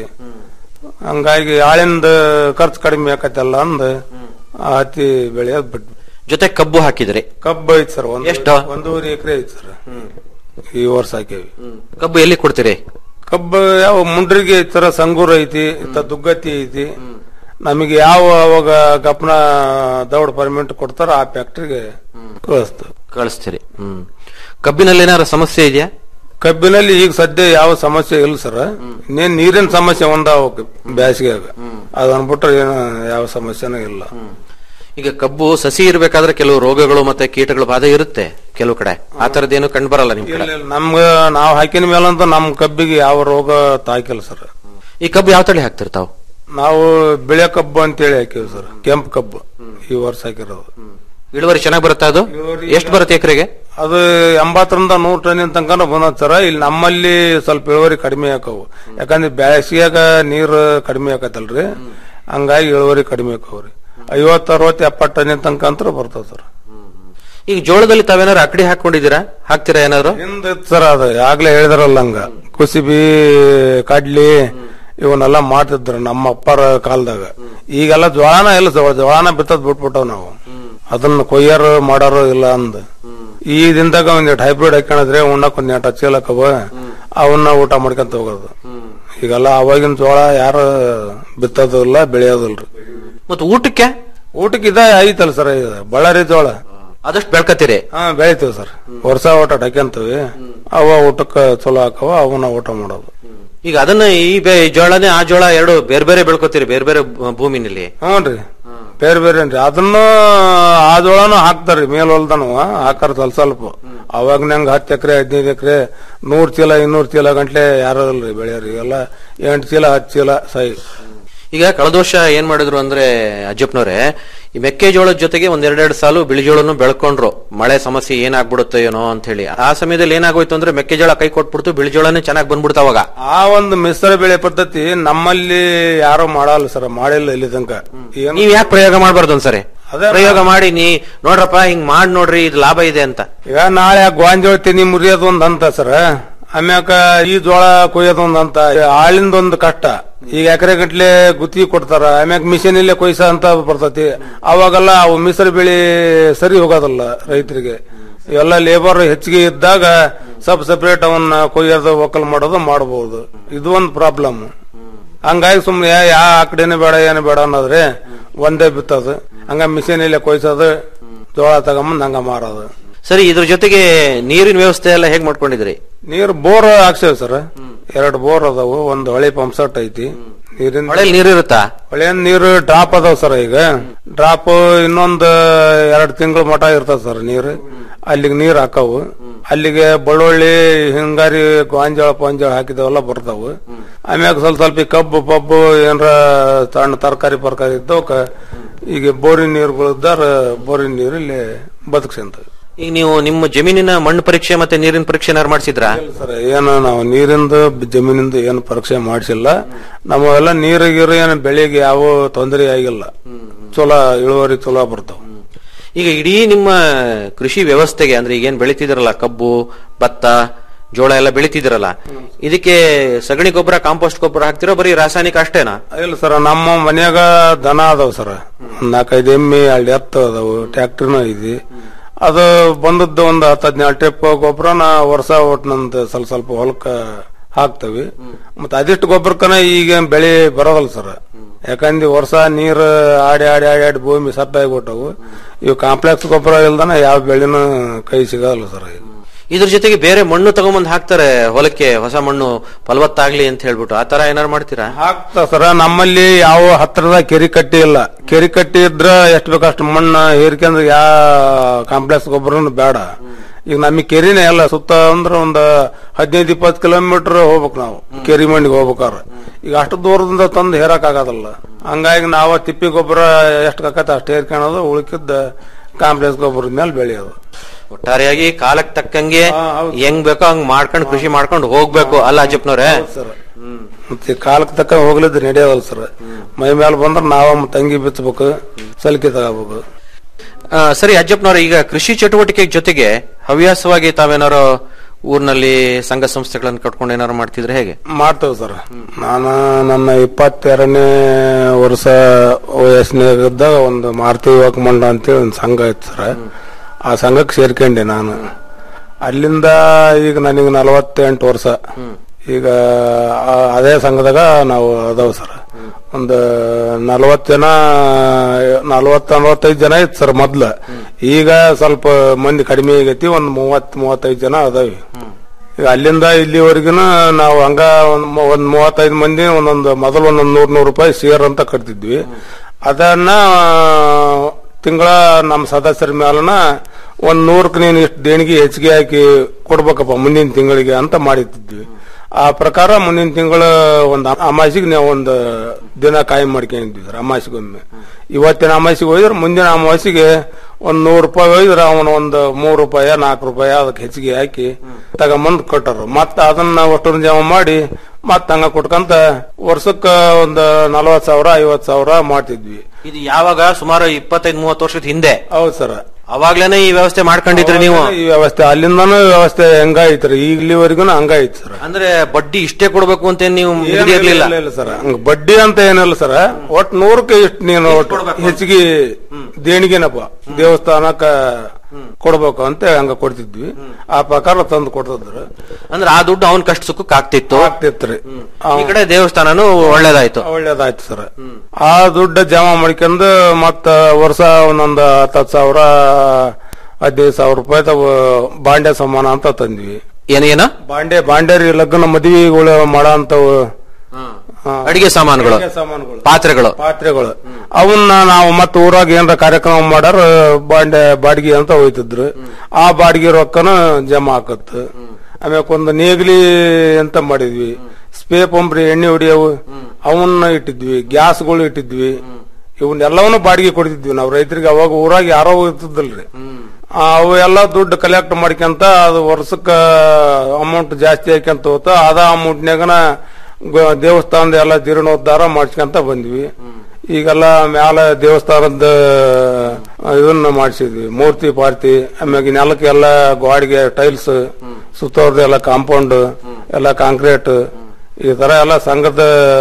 ಹಂಗಾಗಿ ಆಳಿಂದ ಖರ್ಚು ಕಡಿಮೆ ಆಕತ್ತಲ್ಲ ಅಂದ್ ಆ ಹತ್ತಿ ಬೆಳೆಯೋದ್ ಬಿಟ್ಟು ಜೊತೆ ಕಬ್ಬು ಹಾಕಿದ್ರಿ ಕಬ್ಬು ಐತಿ ಸರ್ ಒಂದು ಎಷ್ಟು? ಒಂದೂವರೆ ಎಕರೆ ಐತಿ ಸರ್ ಈ ವರ್ಷ ಹಾಕೇವಿ ಕಬ್ಬು ಎಲ್ಲಿ ಕೊಡ್ತೀರಿ ಕಬ್ಬು ಯಾವ ಮುಂಡ್ರಿಗೆ ಐತಿ ಸರ್ ಸಂಗೂರ್ ಐತಿ ಇಂತ ದುಗ್ಗತ್ತಿ ಐತಿ ನಮಗೆ ಯಾವ ಅವಾಗ ಗಪ್ನ ದೌಡ್ ಪರ್ಮಿಟ್ ಕೊಡ್ತಾರ ಆ ಫ್ಯಾಕ್ಟ್ರಿಗೆ ಕಳಿಸ್ತು ಕಳಿಸ್ತೀರಿ ಹ್ಮ್ ಕಬ್ಬಿನಲ್ಲಿ ಏನಾರ ಸಮಸ್ಯೆ ಇದೆಯಾ ಕಬ್ಬಿನಲ್ಲಿ ಈಗ ಸದ್ಯ ಯಾವ ಸಮಸ್ಯೆ ಇಲ್ಲ ಸರ್ ಇನ್ನೇನ್ ನೀರಿನ ಸಮಸ್ಯೆ ಒಂದ ಬ್ಯಾಸಿಗೆಯಾಗ ಅದ್ ಅನ್ಬಿಟ್ರೆ ಏನು ಯಾವ ಸಮಸ್ಯೆನೂ ಇಲ್ಲ ಈಗ ಕಬ್ಬು ಸಸಿ ಇರಬೇಕಾದ್ರೆ ಕೆಲವು ರೋಗಗಳು ಮತ್ತೆ ಕೀಟಗಳು ಬಾಧೆ ಇರುತ್ತೆ ಕೆಲವು ಕಡೆ ಆ ತರದ್ದೇನು ಕಂಡು ಬರಲ್ಲ ನಿಮ್ ಕಡೆ ಇಲ್ಲ, ಇಲ್ಲ, ನಮ್ಗ ನಾವ್ ಹಾಕಿನ ಮೇಲಂತ ನಮ್ ಕಬ್ಬಿಗೆ ಯಾವ ರೋಗ ತಾಕಿಲ್ಲ ಸರ್ ಈ ಕಬ್ಬು ಯಾವ ತಳಿ ಹಾಕ್ತಿರ್ ತಾವು ನಾವು ಬಿಳೆ ಕಬ್ಬು ಅಂತೇಳಿ ಹಾಕಿವಿ ಸರ್ ಕೆಂಪು ಕಬ್ಬು ಈ ವರ್ಷ ಹಾಕಿರೋದು ಇಳುವರಿ ಚೆನ್ನಾಗಿ ಬರುತ್ತಾ ಅದು ಎಷ್ಟು ಬರುತ್ತೆ ಎಕರೆಗೆ ಅದು ಎಂಬತ್ತರಿಂದ ನೂರ್ ಟನ್ ತನಕ ಬಂದದ ಸರ್ ಇಲ್ಲಿ ನಮ್ಮಲ್ಲಿ ಸ್ವಲ್ಪ ಇಳುವರಿ ಕಡಿಮೆ ಆಕವು ಯಾಕಂದ್ರೆ ಬ್ಯಾಸಿಗ್ಯಾಗ ನೀರು ಕಡಿಮೆ ಆಕತ್ತಲ್ರಿ ಹಂಗಾಗಿ ಇಳುವರಿ ಕಡಿಮೆ ಆಕವ್ರಿ ಐವತ್ತು ಅರವತ್ತು ಎಪ್ಪತ್ತು ಟನ್ ತನಕ ಅಂತ ಬರ್ತದ ಸರ್ ಈಗ ಜೋಳದಲ್ಲಿ ತಾವೇನಾರು ಅಕಡಿ ಹಾಕೊಂಡಿದ್ದೀರಾ ಹಾಕ್ತೀರಾ ಏನಾದ್ರು ಹಿಂದ ಸರ್ ಅದು ಆಗ್ಲೇ ಹೇಳಿದ್ರಲ್ಲ ಹಂಗ ಕುಸಿಬಿ ಕಡ್ಲಿ ಇವನ್ನೆಲ್ಲ ಮಾಡ್ತಿದ್ರು ನಮ್ಮ ಅಪ್ಪರ ಕಾಲದಾಗ ಈಗೆಲ್ಲ ಜೋಳನ ಇಲ್ಲ ಸರ್ ಜೋಳನ ಬಿತ್ತದ್ ಬಿಟ್ಬಿಟ್ಟವ್ ನಾವು ಅದನ್ನ ಕೊಯ್ಯಾರು ಮಾಡೋರು ಇಲ್ಲ ಅಂದ ಈ ದಿನದಾಗ ಒಂದ್ ಹೈಬ್ರಿಡ್ ಹಾಕೊಂಡಿದ್ರೆ ಉಣ್ಣಕ್ ಒಂದ್ ಎಂಟು ಚೀಲಕ್ಕವ ಅವನ್ನ ಊಟ ಮಾಡ್ಕೊಂತ ಹೋಗೋದು ಈಗೆಲ್ಲ ಅವಾಗಿನ ಜೋಳ ಯಾರು ಬಿತ್ತೋದು ಇಲ್ಲ ಬೆಳೆಯೋದಿಲ್ರಿ ಮತ್ತೆ ಊಟಕ್ಕೆ ಊಟಕ್ಕೆ ಇದ ಐತಲ್ಲ ಸರ್ ಇದು ಬಳ್ಳಾರಿ ಜೋಳ ಅದಷ್ಟು ಬೆಳ್ಕತ್ತೀರಿ ಹಾ ಬೆಳಿತೀವಿ ಸರ್ ವರ್ಷ ಊಟ ಹಾಕ್ಯಂತೀವಿ ಅವ ಊಟಕ್ಕೆ ಚಲೋ ಹಾಕವ ಅವನ್ನ ಊಟ ಮಾಡೋದು ಈಗ ಅದನ್ನ ಈ ಬೆ- ಈ ಜೋಳನೇ ಆ ಜೋಳ ಎರಡು ಬೇರೆ ಬೇರೆ ಬೆಳ್ಕೊತೀರಿ ಬೇರೆ ಬೇರೆ ಭೂ- ಭೂಮಿನಲ್ಲಿ ಹ್ಞೂನ್ರಿ ಬೇರೆ ಬೇರೆ ಏನ್ರಿ ಅದನ್ನು ಆ ಜೋಳನು ಹಾಕ್ತಾರ್ರಿ ಮೇಲ್ ಹೊಲ್ದನು ಹಾಕಾರ ಸ್ವಲ್ಪ ಸ್ವಲ್ಪ ಅವಾಗ ನಂಗೆ ಹತ್ತು ಎಕರೆ ಹದಿನೈದು ಎಕರೆ ನೂರ್ ಚೀಲ ಇನ್ನೂರ್ ಚೀಲ ಗಂಟ್ಲೆ ಯಾರು ಇಲ್ರಿ ಬೆಳೆಯೋರಿ ಎಲ್ಲ ಎಂಟು ಚೀಲ ಹತ್ತು ಚೀಲ ಸೈ ಈಗ ಕಳೆದ ವರ್ಷ ಏನ್ ಮಾಡಿದ್ರು ಅಂದ್ರೆ ಅಜ್ಜಪ್ಪನವ್ರೆ ಈ ಮೆಕ್ಕೆಜೋಳದ ಜೊತೆಗೆ ಒಂದ್ ಎರಡೆರಡು ಸಾಲು ಬಿಳಿಜೋಳನು ಬೆಳ್ಕೊಂಡ್ರು ಮಳೆ ಸಮಸ್ಯೆ ಏನಾಗ್ಬಿಡುತ್ತೋ ಏನೋ ಅಂತ ಹೇಳಿ ಆ ಸಮಯದಲ್ಲಿ ಏನಾಗೋಯ್ತು ಅಂದ್ರೆ ಮೆಕ್ಕೆಜೋಳ ಕೈ ಕೊಟ್ಬಿಡ್ತು ಬಿಳಿಜೋಳನೇ ಚೆನ್ನಾಗಿ ಬಂದ್ಬಿಡ್ತು ಅವಾಗ ಆ ಒಂದು ಮಿಶ್ರ ಬೆಳೆ ಪದ್ಧತಿ ನಮ್ಮಲ್ಲಿ ಯಾರು ಮಾಡಲ್ಲ ಸರ್ ಮಾಡಿಲ್ಲ ಇಲ್ಲಿ ತನಕ ಏನು ನೀವ್ ಯಾಕೆ ಪ್ರಯೋಗ ಮಾಡ್ಬಾರ್ದು ಒಂದ್ಸರಿ ಅದೇ ಪ್ರಯೋಗ ಮಾಡಿ ನೀ ನೋಡ್ರಪ್ಪ ಹಿಂಗ್ ಮಾಡ್ ನೋಡ್ರಿ ಇದು ಲಾಭ ಇದೆ ಅಂತ ಈಗ ನಾಳೆ ಆ ಗೋಂಜೋಳ ತಿನ್ನಿ ಮುರಿಯೋದು ಒಂದ್ ಅಂತ ಸರ್ ಆಮ್ಯಾಕ ಈ ಜೋಳ ಕೊಯ್ಯೋದು ಒಂದ್ ಅಂತ ಆಳಿಂದ ಒಂದು ಕಷ್ಟ ಈಗ ಎಕರೆ ಗಟ್ಲೆ ಗುತ್ತಿಗೆ ಕೊಡ್ತಾರ ಆಮ್ಯಾಕ ಮಿಷಿನ್ ಇಲ್ಲೇ ಕೊಯ್ಸ ಅಂತ ಬರ್ತತಿ ಅವಾಗೆಲ್ಲ ಅವು ಮಿಶ್ರ ಬೆಳೆ ಸರಿ ಹೋಗೋದಲ್ಲ ರೈತರಿಗೆ ಇವೆಲ್ಲ ಲೇಬರ್ ಹೆಚ್ಚಿಗೆ ಇದ್ದಾಗ ಸಬ್ ಸಪರೇಟ್ ಅವನ್ನ ಕೊಯ್ಯೋದು ಒಕ್ಕಲ್ ಮಾಡೋದು ಮಾಡಬಹುದು ಇದು ಒಂದು ಪ್ರಾಬ್ಲಮ್ ಹಂಗಾಗಿ ಸುಮ್ನೆ ಯಾ ಆಕಡೆನೇ ಬೇಡ ಏನು ಬೇಡ ಅನ್ನೋದ್ರೆ ಒಂದೇ ಬಿತ್ತದು ಹಂಗ ಮಿಷಿನ್ ಇಲ್ಲೇ ಕೊಯ್ಸೋದು ಜೋಳ ತಗೊಂಬಂದ್ ಹಂಗ ಮಾರೋದು ಸರಿ ಇದ್ರ ಜೊತೆಗೆ ನೀರಿನ ವ್ಯವಸ್ಥೆ ಎಲ್ಲ ಹೇಗ್ ಮಾಡ್ಕೊಂಡಿದ್ರಿ ನೀರ್ ಬೋರ್ ಹಾಕ್ಸೇವ್ ಸರ್ ಎರಡು ಬೋರ್ ಅದಾವು ಒಂದು ಹೊಳೆ ಪಂಪ್ ಸೆಟ್ ಐತಿ ನೀರಿನ ಹೊಳೆಲ್ ನೀರಿರುತ್ತಾ ಹೊಳೆ ನೀರು ಡ್ರಾಪ್ ಅದಾವ ಸರ್ ಈಗ ಡ್ರಾಪ್ ಇನ್ನೊಂದು ಎರಡು ತಿಂಗಳು ಮಟ ಇರ್ತದ ಸರ್ ನೀರು ಅಲ್ಲಿಗೆ ನೀರ್ ಹಾಕಾವು ಅಲ್ಲಿಗೆ ಬಳ್ಳುಳ್ಳಿ ಹಿಂಗಾರಿ ಗಾಂಜಾಳ ಪಾಂಜಾಳ ಹಾಕಿದವೆಲ್ಲ ಬರ್ತಾವು ಆಮ್ಯಾಗ ಸ್ವಲ್ಪ ಸ್ವಲ್ಪ ಈ ಕಬ್ಬು ಪಬ್ಬು ಏನಾರ ಸಣ್ಣ ತರಕಾರಿ ಪರ್ಕಾರಿ ಇದ್ದವಕ್ಕ ಈಗ ಬೋರಿನ ನೀರುಗಳಿದ್ದಾರ ಬೋರಿನ ನೀರು ಇಲ್ಲಿ ಬದುಕ್ಸಂತವೆ ಈಗ ನೀವು ನಿಮ್ಮ ಜಮೀನಿನ ಮಣ್ಣು ಪರೀಕ್ಷೆ ಮತ್ತೆ ನೀರಿನ ಪರೀಕ್ಷೆ ಏನಾರು ಮಾಡಿಸಿದ್ರಾ ಸರ್ ಏನು ನಾವು ನೀರಿಂದ ಜಮೀನಿಂದ ಏನು ಪರೀಕ್ಷೆ ಮಾಡಿಸಿಲ್ಲ ನಮ್ಮವೆಲ್ಲ ನೀರು ಗೀರು ಏನು ಬೆಳೆಗೆ ಯಾವ ತೊಂದರೆ ಆಗಿಲ್ಲ ಚಲೋ ಇಳುವರಿ ಚಲೋ ಬರ್ತಾವ ಈಗ ಇಡೀ ನಿಮ್ಮ ಕೃಷಿ ವ್ಯವಸ್ಥೆಗೆ ಅಂದ್ರೆ ಈಗೇನ್ ಬೆಳಿತಿದಿರಲ್ಲ ಕಬ್ಬು ಭತ್ತ ಜೋಳ ಎಲ್ಲ ಬೆಳಿತಿದಿರಲ್ಲ ಇದಕ್ಕೆ ಸಗಣಿ ಗೊಬ್ಬರ ಕಾಂಪೋಸ್ಟ್ ಗೊಬ್ಬರ ಹಾಕ್ತಿರೋ ಬರೀ ರಾಸಾಯನಿಕ ಅಷ್ಟೇನಾ ಇಲ್ಲ ಸರ್ ನಮ್ಮ ಮನ್ಯಾಗ ದನ ಅದಾವ ಸರ್ ಒಂದ್ ನಾಲ್ಕೈದು ಎಮ್ಮೆ ಎರಡು ಎತ್ತು ಅದಾವು ಟ್ಯಾಕ್ಟ್ರಿನೂ ಐತಿ ಅದು ಬಂದದ್ದು ಒಂದು ಹತ್ತು ಹದಿನೇಳು ಟೆಪ್ ಗೊಬ್ಬರನ ವರ್ಷ ಒಟ್ಟು ನಮ್ದು ಸ್ವಲ್ಪ ಸ್ವಲ್ಪ ಹೊಲಕ್ಕ ಹಾಕ್ತವಿ ಮತ್ತೆ ಅದಿಷ್ಟು ಗೊಬ್ಬರಕ್ಕನ ಈಗ ಬೆಳೆ ಬರೋದಲ್ಲ ಸರ್ ಯಾಕಂದ್ರೆ ವರ್ಷ ನೀರು ಆಡಿ ಆಡಿ ಆಡಿ ಆಡಿ ಭೂಮಿ ಸಪ್ಪ ಆಗಿಬಿಟ್ಟವು ಇವು ಕಾಂಪ್ಲೆಕ್ಸ್ ಗೊಬ್ಬರ ಇಲ್ದನ ಯಾವ ಬೆಳೆನೂ ಕೈ ಸಿಗೋಲ್ಲ ಸರ್ ಈಗ ಇದ್ರ ಜೊತೆಗೆ ಬೇರೆ ಮಣ್ಣು ತಗೊಂಬಂದ್ ಹಾಕ್ತಾರೆ ಹೊಲಕ್ಕೆ ಹೊಸ ಮಣ್ಣು ಫಲವತ್ತಾಗ್ಲಿ ಅಂತ ಹೇಳ್ಬಿಟ್ಟು ಆ ತರ ಏನಾರು ಮಾಡ್ತೀರಾ ಹಾಕ್ತಾ ಸರ ನಮ್ಮಲ್ಲಿ ಯಾವ ಹತ್ರದ ಕೆರಿ ಕಟ್ಟಿ ಇಲ್ಲ ಕೆರಿ ಕಟ್ಟಿ ಇದ್ರ ಎಷ್ಟು ಬೇಕಷ್ಟು ಮಣ್ಣು ಹೇರ್ಕೊಂಡ್ರೆ ಯಾ ಕಾಂಪ್ಲೆಕ್ಸ್ ಗೊಬ್ಬರನು ಬೇಡ ಈಗ ನಮಗೆ ಕೆರಿನೇ ಎಲ್ಲ ಸುತ್ತ ಅಂದ್ರೆ ಒಂದು ಹದಿನೈದು ಇಪ್ಪತ್ತು ಕಿಲೋಮೀಟರ್ ಹೋಗ್ಬೇಕು ನಾವು ಕೆರಿ ಮಣ್ಣಿಗೆ ಹೋಗ್ಬೇಕಾದ್ರೆ ಈಗ ಅಷ್ಟು ದೂರದಿಂದ ತಂದು ಹೇರಕ್ ಆಗೋದಿಲ್ಲ ಹಂಗಾಗಿ ನಾವು ತಿಪ್ಪಿ ಗೊಬ್ಬರ ಎಷ್ಟು ಆಕತ್ತೆ ಅಷ್ಟು ಹೇರ್ಕೊಳ್ಳೋದು ಉಳ್ಕಿದ್ದ ಕಾಂಪ್ಲೆಕ್ಸ್ ಗೊಬ್ಬರದ ಮೇಲೆ ಬೆಳೆಯೋದು ಒಟ್ಟಾರೆಯಾಗಿ ಕಾಲಕ್ಕೆ ತಕ್ಕಂಗೆ ಹಾ, ಹೌದು. ಹೆಂಗ್ ಬೇಕೋ ಹಂಗ್ ಮಾಡ್ಕೊಂಡು ಕೃಷಿ ಮಾಡ್ಕೊಂಡು ಹೋಗ್ಬೇಕು ಅಲ್ಲ ಅಜ್ಜಪ್ಪನವ್ರೆ ಸರ್ ಮತ್ತೆ ಕಾಲಕ್ಕೆ ತಕ್ಕ ಹೋಗ್ಲಿದ್ದು ನಡೆಯೋದಲ್ಲ ಸರ್ ಮೈ ಮೇಲೆ ಬಂದ್ರೆ ನಾವ ತಂಗಿ ಬಿಚ್ಚಬೇಕು ಸಲಿಕೆ ತಗೋಬೇಕು ಆ, ಸರಿ ಅಜ್ಜಪ್ಪನವ್ರೆ ಈಗ ಕೃಷಿ ಚಟುವಟಿಕೆ ಜೊತೆಗೆ ಹವ್ಯಾಸವಾಗಿ ತಾವೇನಾರು ಊರಿನಲ್ಲಿ ಸಂಘ ಸಂಸ್ಥೆಗಳನ್ನು ಕಟ್ಕೊಂಡು ಏನಾರು ಮಾಡ್ತಿದ್ರೆ ಹೇಗೆ ಮಾಡ್ತೇವೆ ಸರ್ ನಾನು ನನ್ನ ಇಪ್ಪತ್ತೆರಡನೇ ವರ್ಷ ವಯಸ್ಸಿನಾಗಿದ್ದಾಗ ಒಂದು ಮಾರುತಿ ಯುವಕ ಮಂಡ ಅಂತೇಳಿ ಒಂದು ಸಂಘ ಇತ್ತು ಸರ್ ಆ ಸಂಘಕ್ಕೆ ಸೇರ್ಕೊಂಡೆ ನಾನು ಅಲ್ಲಿಂದ ಈಗ ನನಗೆ ನಲವತ್ತೆಂಟು ವರ್ಷ ಈಗ ಆ- ಅದೇ ಸಂಘದಾಗ ನಾವು ಅದಾವ ಸರ್ ಒಂದು ನಲವತ್ತು ಜನ ನಲವತ್ತು ನಲವತ್ತೈದು ಜನ ಇತ್ತು ಸರ್ ಮೊದ್ಲು ಈಗ ಸ್ವಲ್ಪ ಮಂದಿ ಕಡಿಮೆ ಆಗೈತಿ ಒಂದು ಮೂವತ್ ಮೂವತ್ತೈದು ಜನ ಅದಾವಿ ಈಗ ಅಲ್ಲಿಂದ ಇಲ್ಲಿವರೆಗಿನ ನಾವು ಹಂಗ ಒಂದ್ ಮೂ- ಒಂದ್ ಮೂವತ್ತೈದು ಮಂದಿ ಒಂದೊಂದು ಮೊದಲು ಒಂದೊಂದು ನೂರ್ ನೂರು ರೂಪಾಯಿ ಶೇರ್ ಅಂತ ಕಟ್ತಿದ್ವಿ ಅದನ್ನ ತಿಂಗಳ ನಮ್ಮ ಸದಸ್ಯರ ಮೇಲನ ಒಂದ್ ನೂರಕ್ಕೆ ನೀನು ಇಷ್ಟು ದೇಣಿಗೆ ಹೆಚ್ಚಿಗೆ ಹಾಕಿ ಕೊಡ್ಬೇಕಪ್ಪ ಮುಂದಿನ ತಿಂಗಳಿಗೆ ಅಂತ ಮಾಡಿದ್ವಿ ಆ ಪ್ರಕಾರ ಮುಂದಿನ ತಿಂಗಳ ಒಂದು ಅಮಾಸಿಗೆ ನಾವು ಒಂದು ದಿನ ಕಾಯಂ ಮಾಡ್ಕೊಂಡಿದ್ವಿ ಸರ್ ಅಮಾಸಿಗೊಮ್ಮೆ ಇವತ್ತಿನ ಅಮಾಸಿಗೆ ಹೋಯ್ದ್ರೆ ಮುಂದಿನ ಅಮಾಸಿಗೆ ಒಂದ್ ನೂರು ರೂಪಾಯಿ ಹೋಯ್ದ್ರೆ ಅವನ ಒಂದು ಮೂರು ರೂಪಾಯಿ ನಾಲ್ಕು ರೂಪಾಯಿ ಅದಕ್ಕೆ ಹೆಚ್ಚಿಗೆ ಹಾಕಿ ತಗೊಂಬಂದ್ ಕೊಟ್ಟರು ಮತ್ತ ಅದನ್ನ ಒಟ್ಟೊಂದು ಜಮಾ ಮಾಡಿ ಮತ್ತ ಹಂಗ ಕೊಟ್ಕಂತ ವರ್ಷಕ್ಕ ಒಂದು ನಲವತ್ ಸಾವಿರ ಐವತ್ ಸಾವಿರ ಮಾಡ್ತಿದ್ವಿ ಇದು ಯಾವಾಗ ಸುಮಾರು ಇಪ್ಪತ್ತೈದು ಮೂವತ್ತು ವರ್ಷದ ಹಿಂದೆ ಹೌದು ಸರ್ ಅವಾಗ್ಲೇನೆ ಈ ವ್ಯವಸ್ಥೆ ಮಾಡ್ಕೊಂಡಿದ್ರಿ ನೀವು ಈ ವ್ಯವಸ್ಥೆ ಅಲ್ಲಿಂದಾನು ವ್ಯವಸ್ಥೆ ಹೆಂಗಾಯ್ತ್ರಿ ಈಗ್ಲಿವರೆಗೂ ಹಂಗಾಯ್ತು ಸರ್ ಅಂದ್ರೆ ಬಡ್ಡಿ ಇಷ್ಟೇ ಕೊಡ್ಬೇಕು ಅಂತ ನೀವು ನಿಗದಿ ಏನಿಲ್ಲ ಇರ್ಲಿಲ್ಲ ಇಲ್ಲ ಸರ್ ಹಂಗ ಬಡ್ಡಿ ಅಂತ ಏನಿಲ್ಲ ಸರ್ ಒಟ್ ನೂರಕ್ಕೆ ಇಷ್ಟು ನೀನು ಒಟ್ಟು ಹೆಚ್ಚಿಗೆ ದೇಣಿಗೆನಪ್ಪ ದೇವಸ್ಥಾನಕ್ಕ ಕೊಡ್ಬೇಕು ಅಂತ ಹಂಗ ಕೊಡ್ತಿದ್ವಿ ಆ ಪ್ರಕಾರ ತಂದು ಕೊಡ್ತಿದ್ರು ಅಂದ್ರೆ ಆ ದುಡ್ಡು ಅವನ್ ಕಷ್ಟ ಸುಖಕ್ಕೆ ಆಗ್ತಿತ್ತು ಆಗ್ತಿತ್ರಿ ಈ ಕಡೆ ದೇವಸ್ಥಾನನು ಒಳ್ಳೇದಾಯ್ತು ಒಳ್ಳೇದಾಯ್ತು ಸರ್ ಆ ದುಡ್ಡು ಜಮಾ ಮಾಡ್ಕೊಂಡು ಮತ್ತ ವರ್ಷ ಒಂದೊಂದು ಹತ್ತತ್ತು ಸಾವಿರ ಹದಿನೈದು ಸಾವಿರ ರೂಪಾಯಿ ತಾವು ಬಾಂಡೆ ಸಮಾನ ಅಂತ ತಂದ್ವಿ ಏನೇನ ಬಾಂಡೆ ಬಾಂಡೇರಿ ಲಗ್ನ ಮದುವೆಗಳು ಮಾಡೋ ಅಂತವು ಅಡಿಗೆ ಸಾಮಾನುಗಳು ಅಡಿಗೆ ಸಾಮಾನುಗಳು ಪಾತ್ರೆಗಳು ಪಾತ್ರೆಗಳು ಅವನ್ನ ನಾವು ಮತ್ತೆ ಊರಾಗ ಏನಾರ ಕಾರ್ಯಕ್ರಮ ಮಾಡಾರ ಬಾಂಡೆ ಬಾಡಿಗೆ ಅಂತ ಹೋಯ್ತಿದ್ರು ಆ ಬಾಡಿಗೆ ರೊಕ್ಕನ ಜಮಾ ಆಕತ್ ಆಮ್ಯಾಕ ಒಂದು ನೇಗಿಲಿ ಅಂತ ಮಾಡಿದ್ವಿ ಸ್ಪೇ ಪಂಪ್ರಿ ಎಣ್ಣೆ ಹೊಡಿಯವು ಅವನ್ನ ಇಟ್ಟಿದ್ವಿ ಗ್ಯಾಸ್ಗಳು ಇಟ್ಟಿದ್ವಿ ಇವನ್ನೆಲ್ಲವನ್ನೂ ಬಾಡಿಗೆ ಕೊಡ್ತಿದ್ವಿ ನಾವು ರೈತರಿಗೆ ಅವಾಗ ಊರಾಗ ಯಾರೋ ಇರ್ತಿದ್ದಲ್ರಿ ಆ, ಅವು ಎಲ್ಲ ದುಡ್ಡು ಕಲೆಕ್ಟ್ ಮಾಡ್ಕೊಂತ ಅದು ವರ್ಷಕ್ಕ ಅಮೌಂಟ್ ಜಾಸ್ತಿ ಹಾಕ್ಯಂತ ಹೋತ ಅದ ಅಮೌಂಟ್ನಾಗನ ಗ- ದೇವಸ್ಥಾನದ ಎಲ್ಲ ಜೀರ್ಣೋದ್ಧಾರ ಮಾಡ್ಸ್ಕೊಂತ ಬಂದ್ವಿ ಈಗೆಲ್ಲ ಮ್ಯಾಲ ದೇವಸ್ಥಾನದ ಆ, ಇದನ್ನ ಮಾಡಿಸಿದ್ವಿ ಮೂರ್ತಿ ಪಾರ್ತಿ ಆಮ್ಯಾಗ ನೆಲಕ್ಕೆ ಎಲ್ಲ ಗೋಡಿಗೆ ಟೈಲ್ಸ್ ಸುತ್ತೋರ್ದು ಎಲ್ಲ ಕಾಂಪೌಂಡ್ ಎಲ್ಲ ಕಾಂಕ್ರೀಟ್ ಈ ತರ ಎಲ್ಲ ಸಂಘದ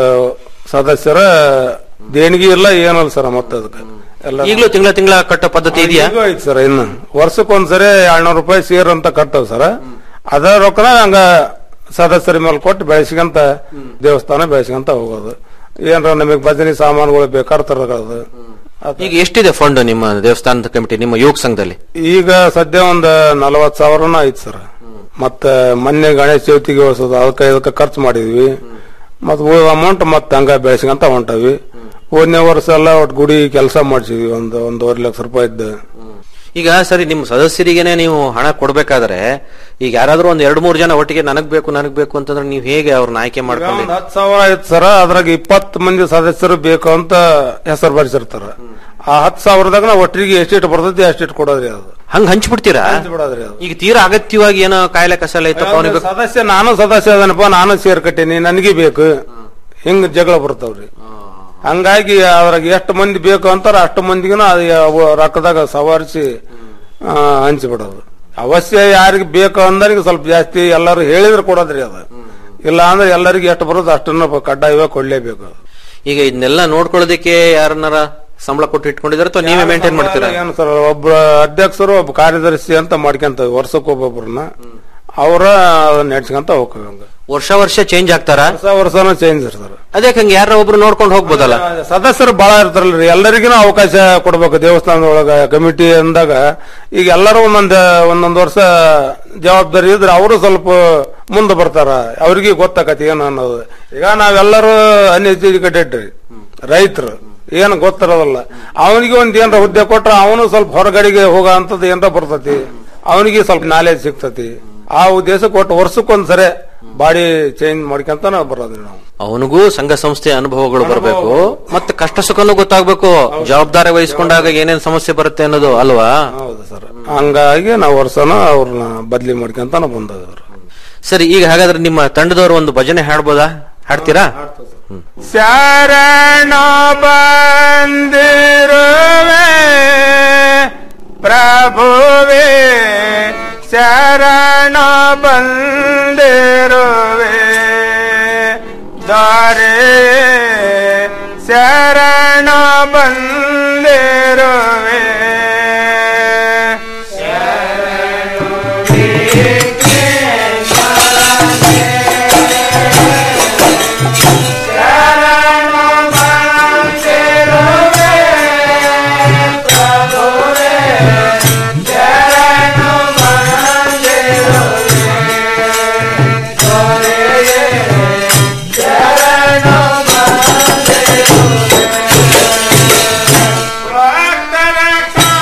ಸದಸ್ಯರ ದೇಣಿಗೆ ಇಲ್ಲ ಏನಲ್ಲ ಸರ್ ಮತ್ತೆ ಅದಕ್ಕೆ ಎಲ್ಲ ಈಗಲೂ ತಿಂಗಳ ತಿಂಗಳ ಕಟ್ಟೋ ಪದ್ಧತಿ ಇದೆಯಾ ಈಗೂ ಐತಿ ಸರ್ ಇನ್ನು ವರ್ಷಕ್ಕೊಂದ್ಸರಿ ಏಳ್ನೂರು ರೂಪಾಯಿ ಸೇರ್ ಅಂತ ಕಟ್ಟವ್ ಸರ್ ಅದ ರೊಕ್ಕನ ಹಂಗ ಸದಸ್ಯರ ಮೇಲೆ ಕೊಟ್ಟು ಬೆಳೆಸ್ಕೊಂತ ದೇವಸ್ಥಾನ ಬೆಳೆಸ್ಕೊಂತ ಹೋಗೋದು ಏನ್ರ ನಮಗೆ ಭಜನೆ ಸಾಮಾನುಗಳು ಬೇಕಾದ್ರೆ ತರೋದು ಈಗ ಎಷ್ಟಿದೆ ಫಂಡ್ ನಿಮ್ಮ ದೇವಸ್ಥಾನದ ಕಮಿಟಿ ನಿಮ್ಮ ಯುವಕ ಸಂಘದಲ್ಲಿ ಈಗ ಸದ್ಯ ಒಂದ್ ನಲವತ್ ಸಾವಿರನ ಐತಿ ಸರ್ ಮತ್ತ ಮೊನ್ನೆ ಗಣೇಶ ಚೌತಿಗೆ ಹೊಸದು ಅದಕ್ಕೆ ಇದಕ್ಕೆ ಖರ್ಚು ಮಾಡಿದ್ವಿ ಮತ್ ಉಳಿದ ಅಮೌಂಟ್ ಮತ್ತೆ ಹಂಗ ಬೆಳೆಸ್ಕೊಂತ ಹೊಂಟವಿ ಹೋದನೇ ವರ್ಷ ಎಲ್ಲ ಒಟ್ಟು ಗುಡಿ ಕೆಲಸ ಮಾಡಿಸಿದ್ವಿ ಒಂದು ಒಂದೂವರೆ ಲಕ್ಷ ರೂಪಾಯಿ ಇದ್ದು ಈಗ ಸರಿ ನಿಮ್ಮ ಸದಸ್ಯರಿಗೆನೆ ನೀವು ಹಣ ಕೊಡ್ಬೇಕಾದ್ರೆ ಈಗ ಯಾರಾದ್ರೂ ಒಂದ್ ಎರಡ್ ಮೂರ್ ಜನ ಒಟ್ಟಿಗೆ ನನಗ್ ಬೇಕು ನನಗ್ ಬೇಕು ಅಂತಂದ್ರೆ ನೀವು ಹೇಗೆ ಅವ್ರನ್ನ ಆಯ್ಕೆ ಈಗ ಮಾಡ್ಕೊಂಡು ಒಂದ್ ಹತ್ತು ಸಾವಿರ ಆಯ್ತು ಸರ್ ಅದ್ರಾಗ ಇಪ್ಪತ್ತು ಮಂದಿ ಸದಸ್ಯರು ಬೇಕು ಅಂತ ಹೆಸರು ಬರೆಸಿರ್ತಾರ ಆ ಹತ್ತು ಸಾವಿರದಾಗ ನಾವು ಒಟ್ಟಿಗೆ ಎಷ್ಟಿಟ್ಟು ಬರ್ತೈತಿ ಅಷ್ಟಿಟ್ಟು ಕೊಡೋದ್ರಿ ಅದು ಹಂಗ್ ಹಂಚ್ಬಿಡ್ತೀರಾ ಬಿಡೋದ್ರಿ ಅದು ಈಗ ತೀರಾ ಅಗತ್ಯವಾಗಿ ಏನೋ ಕಾಯಿಲೆ ಕಸಾಲೆ ಇತ್ತಪ್ಪ ಅವನಿಗೆ ಬೇಕು ಸದಸ್ಯ ನಾನು ಸದಸ್ಯ ಅದನಪ್ಪ ನಾನು ಸೇರ್ ಕಟ್ಟೀನಿ ನನಗೆ ಬೇಕು ಹಿಂಗ್ ಜಗಳ ಬರ್ತಾವ್ರಿ ಹಂಗಾಗಿ ಅದ್ರಾಗ ಎಷ್ಟು ಮಂದಿ ಬೇಕು ಅಂತಾರ ಅಷ್ಟು ಮಂದಿಗೂ ಅದು ಅವು ರೊಕ್ಕದಾಗ ಸವಾರಿಸಿ ಆ, ಹಂಚಿಬಿಡೋದು ಅವಶ್ಯ ಯಾರಿಗೆ ಬೇಕು ಅಂದರಿಗೆ ಸ್ವಲ್ಪ ಜಾಸ್ತಿ ಎಲ್ಲರೂ ಹೇಳಿದ್ರೆ ಕೊಡೋದ್ರಿ ಅದು ಇಲ್ಲ ಅಂದ್ರೆ ಎಲ್ಲರಿಗೆ ಎಷ್ಟು ಬರೋದು ಅಷ್ಟನ್ನು ಕಡ್ಡಾಯವಾಗಿ ಕೊಡ್ಲೇಬೇಕು ಈಗ ಇದನ್ನೆಲ್ಲ ನೋಡ್ಕೊಳ್ಳೋದಕ್ಕೆ ಯಾರನ್ನಾರ ಸಂಬಳ ಕೊಟ್ಟು ಇಟ್ಕೊಂಡಿದಾರೆ ಅಥವಾ ನೀವೇ ಮೇಂಟೈನ್ ಮಾಡ್ತೀರಾ ಏನು ಸರ್ ಒಬ್ಬ ಅಧ್ಯಕ್ಷರು ಒಬ್ಬ ಕಾರ್ಯದರ್ಶಿ ಅಂತ ಮಾಡ್ಕೊಂತ ವರ್ಷಕ್ಕೆ ಒಬ್ಬೊಬ್ರನ್ನ ಅವರ ನಡ್ಸ್ಕೊಂತ ಹೋಗ್ಬೇಕು ವರ್ಷ ವರ್ಷ ಚೇಂಜ್ ಆಗ್ತಾರಾ ಹೊಸ ವರ್ಷನೂ ಚೇಂಜ್ ಸರ್ ಅದೇ ಹಂಗೆ ಯಾರ ಒಬ್ರು ನೋಡ್ಕೊಂಡು ಹೋಗ್ಬೋದಲ್ಲ ಸದಸ್ಯರು ಬಹಳ ಇರ್ತಾರಲ್ರಿ ಎಲ್ಲರಿಗೂ ಅವಕಾಶ ಕೊಡ್ಬೇಕು ದೇವಸ್ಥಾನದೊಳಗ ಕಮಿಟಿ ಅಂದಾಗ ಈಗ ಎಲ್ಲರೂ ಒಂದೊಂದ್ ಒಂದೊಂದ್ ವರ್ಷ ಜವಾಬ್ದಾರಿ ಇದ್ರೆ ಅವರು ಸ್ವಲ್ಪ ಮುಂದೆ ಬರ್ತಾರ ಅವ್ರಿಗೆ ಗೊತ್ತಾಕತಿ ಏನು ಅನ್ನೋದು ಈಗ ನಾವೆಲ್ಲರೂ ಅನ್ಎಜುಕೇಟೆಡ್ ರೀ ರೈತರು ಏನು ಗೊತ್ತಿರೋದಲ್ಲ ಅವನಿಗೆ ಒಂದ್ ಏನ್ರ ಹುದ್ದೆ ಕೊಟ್ರ ಅವನು ಸ್ವಲ್ಪ ಹೊರಗಡೆಗೆ ಹೋಗೋ ಅಂತದ್ ಏನ್ರ ಬರ್ತತಿ ಅವನಿಗೆ ಸ್ವಲ್ಪ ನಾಲೆಜ್ ಸಿಗ್ತತಿ ಆ ಉದ್ದೇಶ ಕೊಟ್ಟು ವರ್ಷಕ್ಕೊಂದ್ಸರಿ ಬಾಡಿ ಚೇಂಜ್ ಮಾಡ್ಕೊಂತ ನಾವು ಬರೋದ್ರಿ ನಾವು ಅವನಿಗೂ ಸಂಘ ಸಂಸ್ಥೆ ಅನುಭವಗಳು ಬರಬೇಕು ಮತ್ತೆ ಕಷ್ಟ ಸುಖನೂ ಗೊತ್ತಾಗ್ಬೇಕು ಜವಾಬ್ದಾರಿ ವಹಿಸ್ಕೊಂಡಾಗ ಏನೇನ್ ಸಮಸ್ಯೆ ಬರುತ್ತೆ ಅನ್ನೋದು ಅಲ್ವಾ ಹೌದು ಸರ್ ಹಂಗಾಗಿ ನಾವು ವರ್ಷನ ಅವ್ರನ್ನ ಬದ್ಲಿ ಮಾಡ್ಕೊಂತ ನಾವು ಬಂದವ್ರು ಸರಿ ಈಗ ಹಾಗಾದ್ರೆ ನಿಮ್ಮ ತಂಡದವರು ಒಂದು ಭಜನೆ ಹಾಡ್ಬೋದಾ ಹಾಡ್ತೀರಾ ಶರಣ ಬಂದಿರುವೆ ಪ್ರಭುವೆ ಶರಣ ಬಂದಿರುವೆ ದಾರೆ ಶರಣ ಬಂದಿರುವೆ ಭಕ್ತರ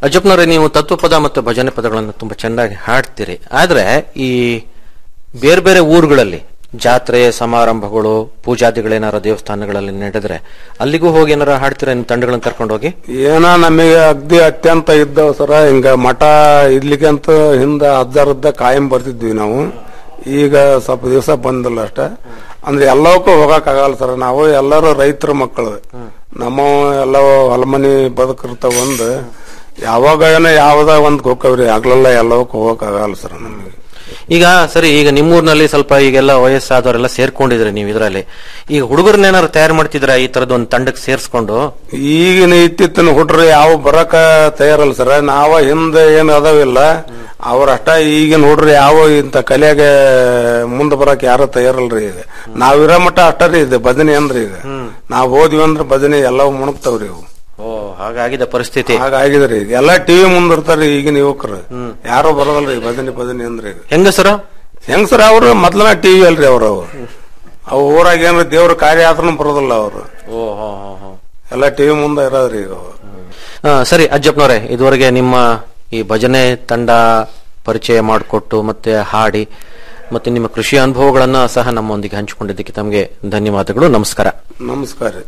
ಅಜ್ಜಪ್ಪನವ್ರೆ ನೀವು ತತ್ವಪದ ಮತ್ತು ಭಜನೆ ಪದಗಳನ್ನು ತುಂಬಾ ಚೆನ್ನಾಗಿ ಹಾಡ್ತೀರಿ ಆದ್ರೆ ಈ ಬೇರೆ ಬೇರೆ ಊರುಗಳಲ್ಲಿ ಜಾತ್ರೆ ಸಮಾರಂಭಗಳು ಪೂಜಾದಿಗಳೇನಾರ ದೇವಸ್ಥಾನಗಳಲ್ಲಿ ನಡೆದ್ರೆ ಅಲ್ಲಿಗೂ ಹೋಗಿ ಏನಾರ ಹಾಡ್ತೀರಾ ನಿಮ್ ತಂಡಗಳನ್ನ ಕರ್ಕೊಂಡು ಹೋಗಿ ಏನ ನಮಗೆ ಅಗ್ದಿ ಅತ್ಯಂತ ಇದ್ದವ ಸರ ಹಿಂಗ ಮಠ ಇಡ್ಲಿಕ್ಕೆ ಅಂತ ಹಿಂದ ಅಜ್ಜರದ್ದ ಕಾಯಂ ಬರ್ತಿದ್ವಿ ನಾವು ಈಗ ಸ್ವಲ್ಪ ದಿವಸ ಬಂದಿಲ್ಲ ಅಷ್ಟ ಅಂದ್ರೆ ಎಲ್ಲವಕ್ಕೂ ಹೋಗಕ್ ಆಗಲ್ಲ ಸರ್ ನಾವು ಎಲ್ಲರೂ ರೈತರ ಮಕ್ಕಳು ನಮ್ಮ ಎಲ್ಲ ಹೊಲಮನಿ ಬದುಕಿರ್ತಾವ ಒಂದು ಯಾವಾಗ ಏನೋ ಯಾವ್ದ ಒಂದ್ ಹೋಗ್ಕವ್ರಿ ಆಗ್ಲೆಲ್ಲ ಎಲ್ಲವಕ್ಕೂ ಹೋಗಕ್ ಆಗಲ್ಲ ಸರ್ ನಮಗೆ ಈಗ ಸರಿ ಈಗ ನಿಮ್ಮೂರ್ನಲ್ಲಿ ಸ್ವಲ್ಪ ಈಗೆಲ್ಲ ವಯಸ್ಸಾದವರೆಲ್ಲ ಸೇರ್ಕೊಂಡಿದ್ರಿ ನೀವು ಇದರಲ್ಲಿ ಈಗ ಹುಡುಗರನ್ನ ಏನಾರು ತಯಾರು ಮಾಡ್ತಿದ್ರ ಈ ತರದ ಒಂದು ತಂಡಕ್ಕೆ ಸೇರ್ಸ್ಕೊಂಡು ಈಗಿನ ಇತ್ತಿತ್ತಿನ ಹುಡ್ರು ಯಾವ ಬರಕ ತಯಾರಲ್ಲ ಸರ್ ನಾವ ಹಿಂದೆ ಏನ್ ಅದಾವಿಲ್ಲ ಅವ್ರ ಅಷ್ಟ ಈಗಿನ ಹುಡ್ರು ಯಾವ ಇಂತ ಕಲೆಯಾಗ ಮುಂದೆ ಬರಕ್ ಯಾರು ತಯಾರಲ್ರಿ ಈಗ ನಾವ್ ಇರೋ ಮಟ್ಟ ಅಷ್ಟ ರೀ ಇದು ಭಜನೆ ಅಂದ್ರಿ ಈಗ ನಾವ್ ಹೋದ್ವಿ ಅಂದ್ರೆ ಭಜನೆ ಎಲ್ಲವೂ ಮುಣುಕ್ತಾವ್ರಿ ಇವು ಓ ಹಾಗಾಗಿದೆ ಪರಿಸ್ಥಿತಿ ಹಾಗಾಗಿದ್ರಿ ಈಗ ಎಲ್ಲಾ ಟಿವಿ ಮುಂದಿರ್ತಾರ್ರಿ ಈಗಿನ ಯುವಕರು ಯಾರು ಬರೋದಲ್ರಿ ಭಜನೆ ಭಜನೆ ಅಂದ್ರೆ ಈಗ ಹೆಂಗಸರ ಹೆಂಗ್ ಸರ್ ಅವ್ರು ಮೊದ್ಲನ ಟಿವಿ ಅಲ್ರಿ ಅವ್ರು ಅವು ಅವು ಊರಾಗ ಏನ್ರ ದೇವ್ರ ಕಾರ್ಯ ಆದ್ರೂ ಬರೋದಿಲ್ಲ ಅವ್ರು ಓ ಹೋ ಹೋ ಹೋ ಎಲ್ಲಾ ಟಿವಿ ಮುಂದೆ ಇರೋದ್ರಿ ಈಗ ಅವು. ಆ, ಸರಿ ಅಜ್ಜಪ್ಪನವ್ರೆ ಇದುವರೆಗೆ ನಿಮ್ಮ ಈ ಭಜನೆ ತಂಡ ಪರಿಚಯ ಮಾಡಿಕೊಟ್ಟು ಮತ್ತೆ ಹಾಡಿ ಮತ್ತೆ ನಿಮ್ಮ ಕೃಷಿ ಅನುಭವಗಳನ್ನ ಸಹ ನಮ್ಮೊಂದಿಗೆ ಹಂಚಿಕೊಂಡಿದ್ದಕ್ಕೆ ತಮಗೆ ಧನ್ಯವಾದಗಳು ನಮಸ್ಕಾರ ನಮಸ್ಕಾರ ರೀ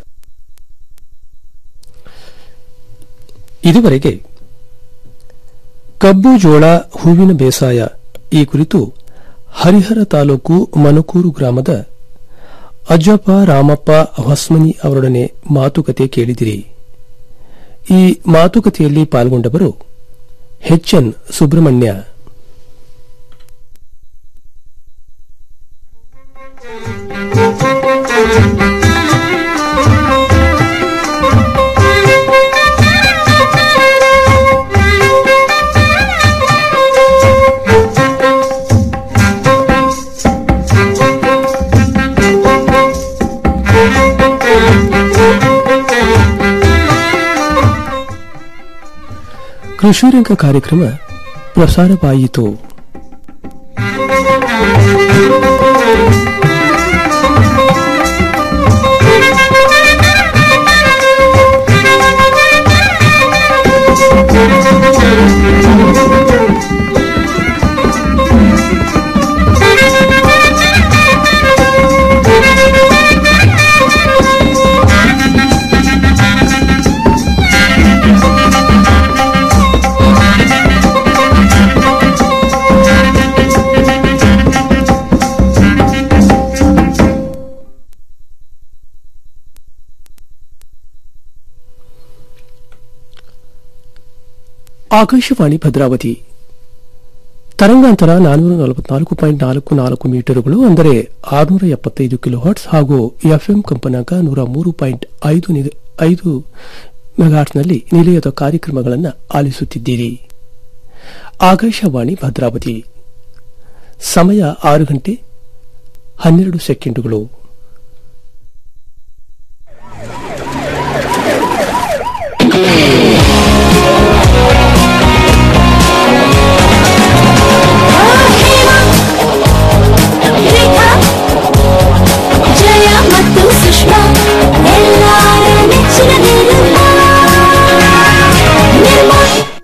ಇದುವರೆಗೆ ಕಬ್ಬು ಜೋಳ ಹೂವಿನ ಬೇಸಾಯ ಈ ಕುರಿತು ಹರಿಹರ ತಾಲೂಕು ಮನಕೂರು ಗ್ರಾಮದ ಅಜ್ಜಪ್ಪ ರಾಮಪ್ಪ ಹೊಸ್ಮನಿ ಅವರೊಡನೆ ಮಾತುಕತೆ ಕೇಳಿದಿರಿ ಈ ಮಾತುಕತೆಯಲ್ಲಿ ಪಾಲ್ಗೊಂಡವರು ಎನ್ ಸುಬ್ರಹ್ಮಣ್ಯ ಕೃಷಿರಂಗ ಕಾರ್ಯಕ್ರಮ ಪ್ರಸಾರವಾಯಿತು ಆಕಾಶವಾಣಿ ಭದ್ರಾವತಿ ತರಂಗಾಂತರ ನಾನ್ನೂರ ನಲವತ್ನಾಲ್ಕು ಪಾಯಿಂಟ್ ನಾಲ್ಕು ನಾಲ್ಕು ಮೀಟರ್ಗಳು ಅಂದರೆ ಆರುನೂರ ಎಪ್ಪತ್ತೈದು ಕಿಲೋ ಹರ್ಟ್ಸ್ ಹಾಗೂ ಎಫ್ಎಂ ಕಂಪನಾಂಕ ನೂರ ಮೂರು ಪಾಯಿಂಟ್ ಐದು ನಿ- ಐದು ಮೆಗಾಟ್ಸ್ನಲ್ಲಿ ನಿಲಯದ ಕಾರ್ಯಕ್ರಮಗಳನ್ನು ಆಲಿಸುತ್ತಿದ್ದೀರಿ ಆಕಾಶವಾಣಿ ಭದ್ರಾವತಿ ಸಮಯ ಆರು ಗಂಟೆ ಹನ್ನೆರಡು ಸೆಕೆಂಡುಗಳು ರೇಖಾ ಜಯ ಮತ್ತು ಸುಷ್ಮಾ ಎಲ್ಲಾರ ನೆಚ್ಚಿನ ನಿರ್ಮಾ ನಿರ್ಮಾ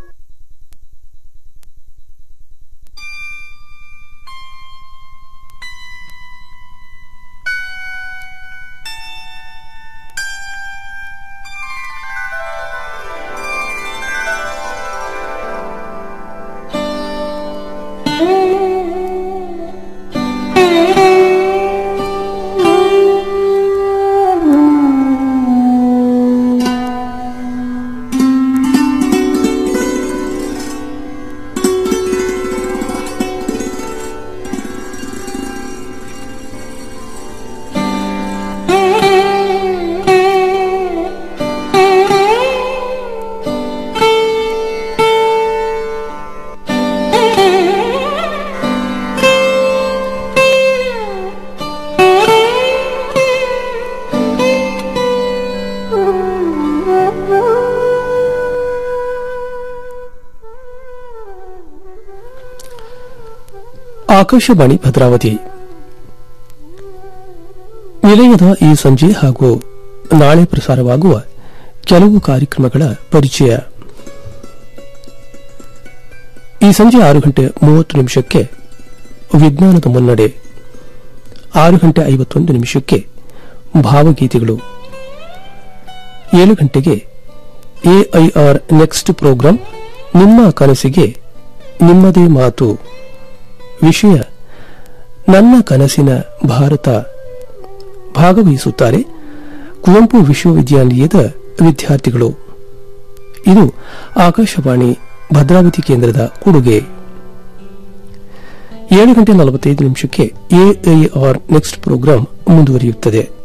ಆಕಾಶವಾಣಿ ಭದ್ರಾವತಿ ನಿಲಯದ ಈ ಸಂಜೆ ಹಾಗೂ ನಾಳೆ ಪ್ರಸಾರವಾಗುವ ಕೆಲವು ಕಾರ್ಯಕ್ರಮಗಳ ಪರಿಚಯ ಈ ಸಂಜೆ ಆರು ಗಂಟೆ ಮೂವತ್ತು ನಿಮಿಷಕ್ಕೆ ವಿಜ್ಞಾನದ ಮುನ್ನಡೆ ಆರು ಗಂಟೆ ಐವತ್ತೊಂದು ನಿಮಿಷಕ್ಕೆ ಭಾವಗೀತೆಗಳು ಏಳು ಗಂಟೆಗೆ ಎಐಆರ್ ನೆಕ್ಸ್ಟ್ ಪ್ರೋಗ್ರಾಂ ನಿಮ್ಮ ಕನಸಿಗೆ ನಿಮ್ಮದೇ ಮಾತು ವಿಷಯ ನನ್ನ ಕನಸಿನ ಭಾರತ ಭಾಗವಹಿಸುತ್ತಾರೆ ಕುವೆಂಪು ವಿಶ್ವವಿದ್ಯಾನಿಲಯದ ವಿದ್ಯಾರ್ಥಿಗಳು ಇದು ಆಕಾಶವಾಣಿ ಭದ್ರಾವತಿ ಕೇಂದ್ರದ ಕೊಡುಗೆ ಏಳು ಗಂಟೆ ನಲವತ್ತೈದು ನಿಮಿಷಕ್ಕೆ ಎಐಆರ್ ನೆಕ್ಸ್ಟ್ ಪ್ರೋಗ್ರಾಂ ಮುಂದುವರಿಯುತ್ತದೆ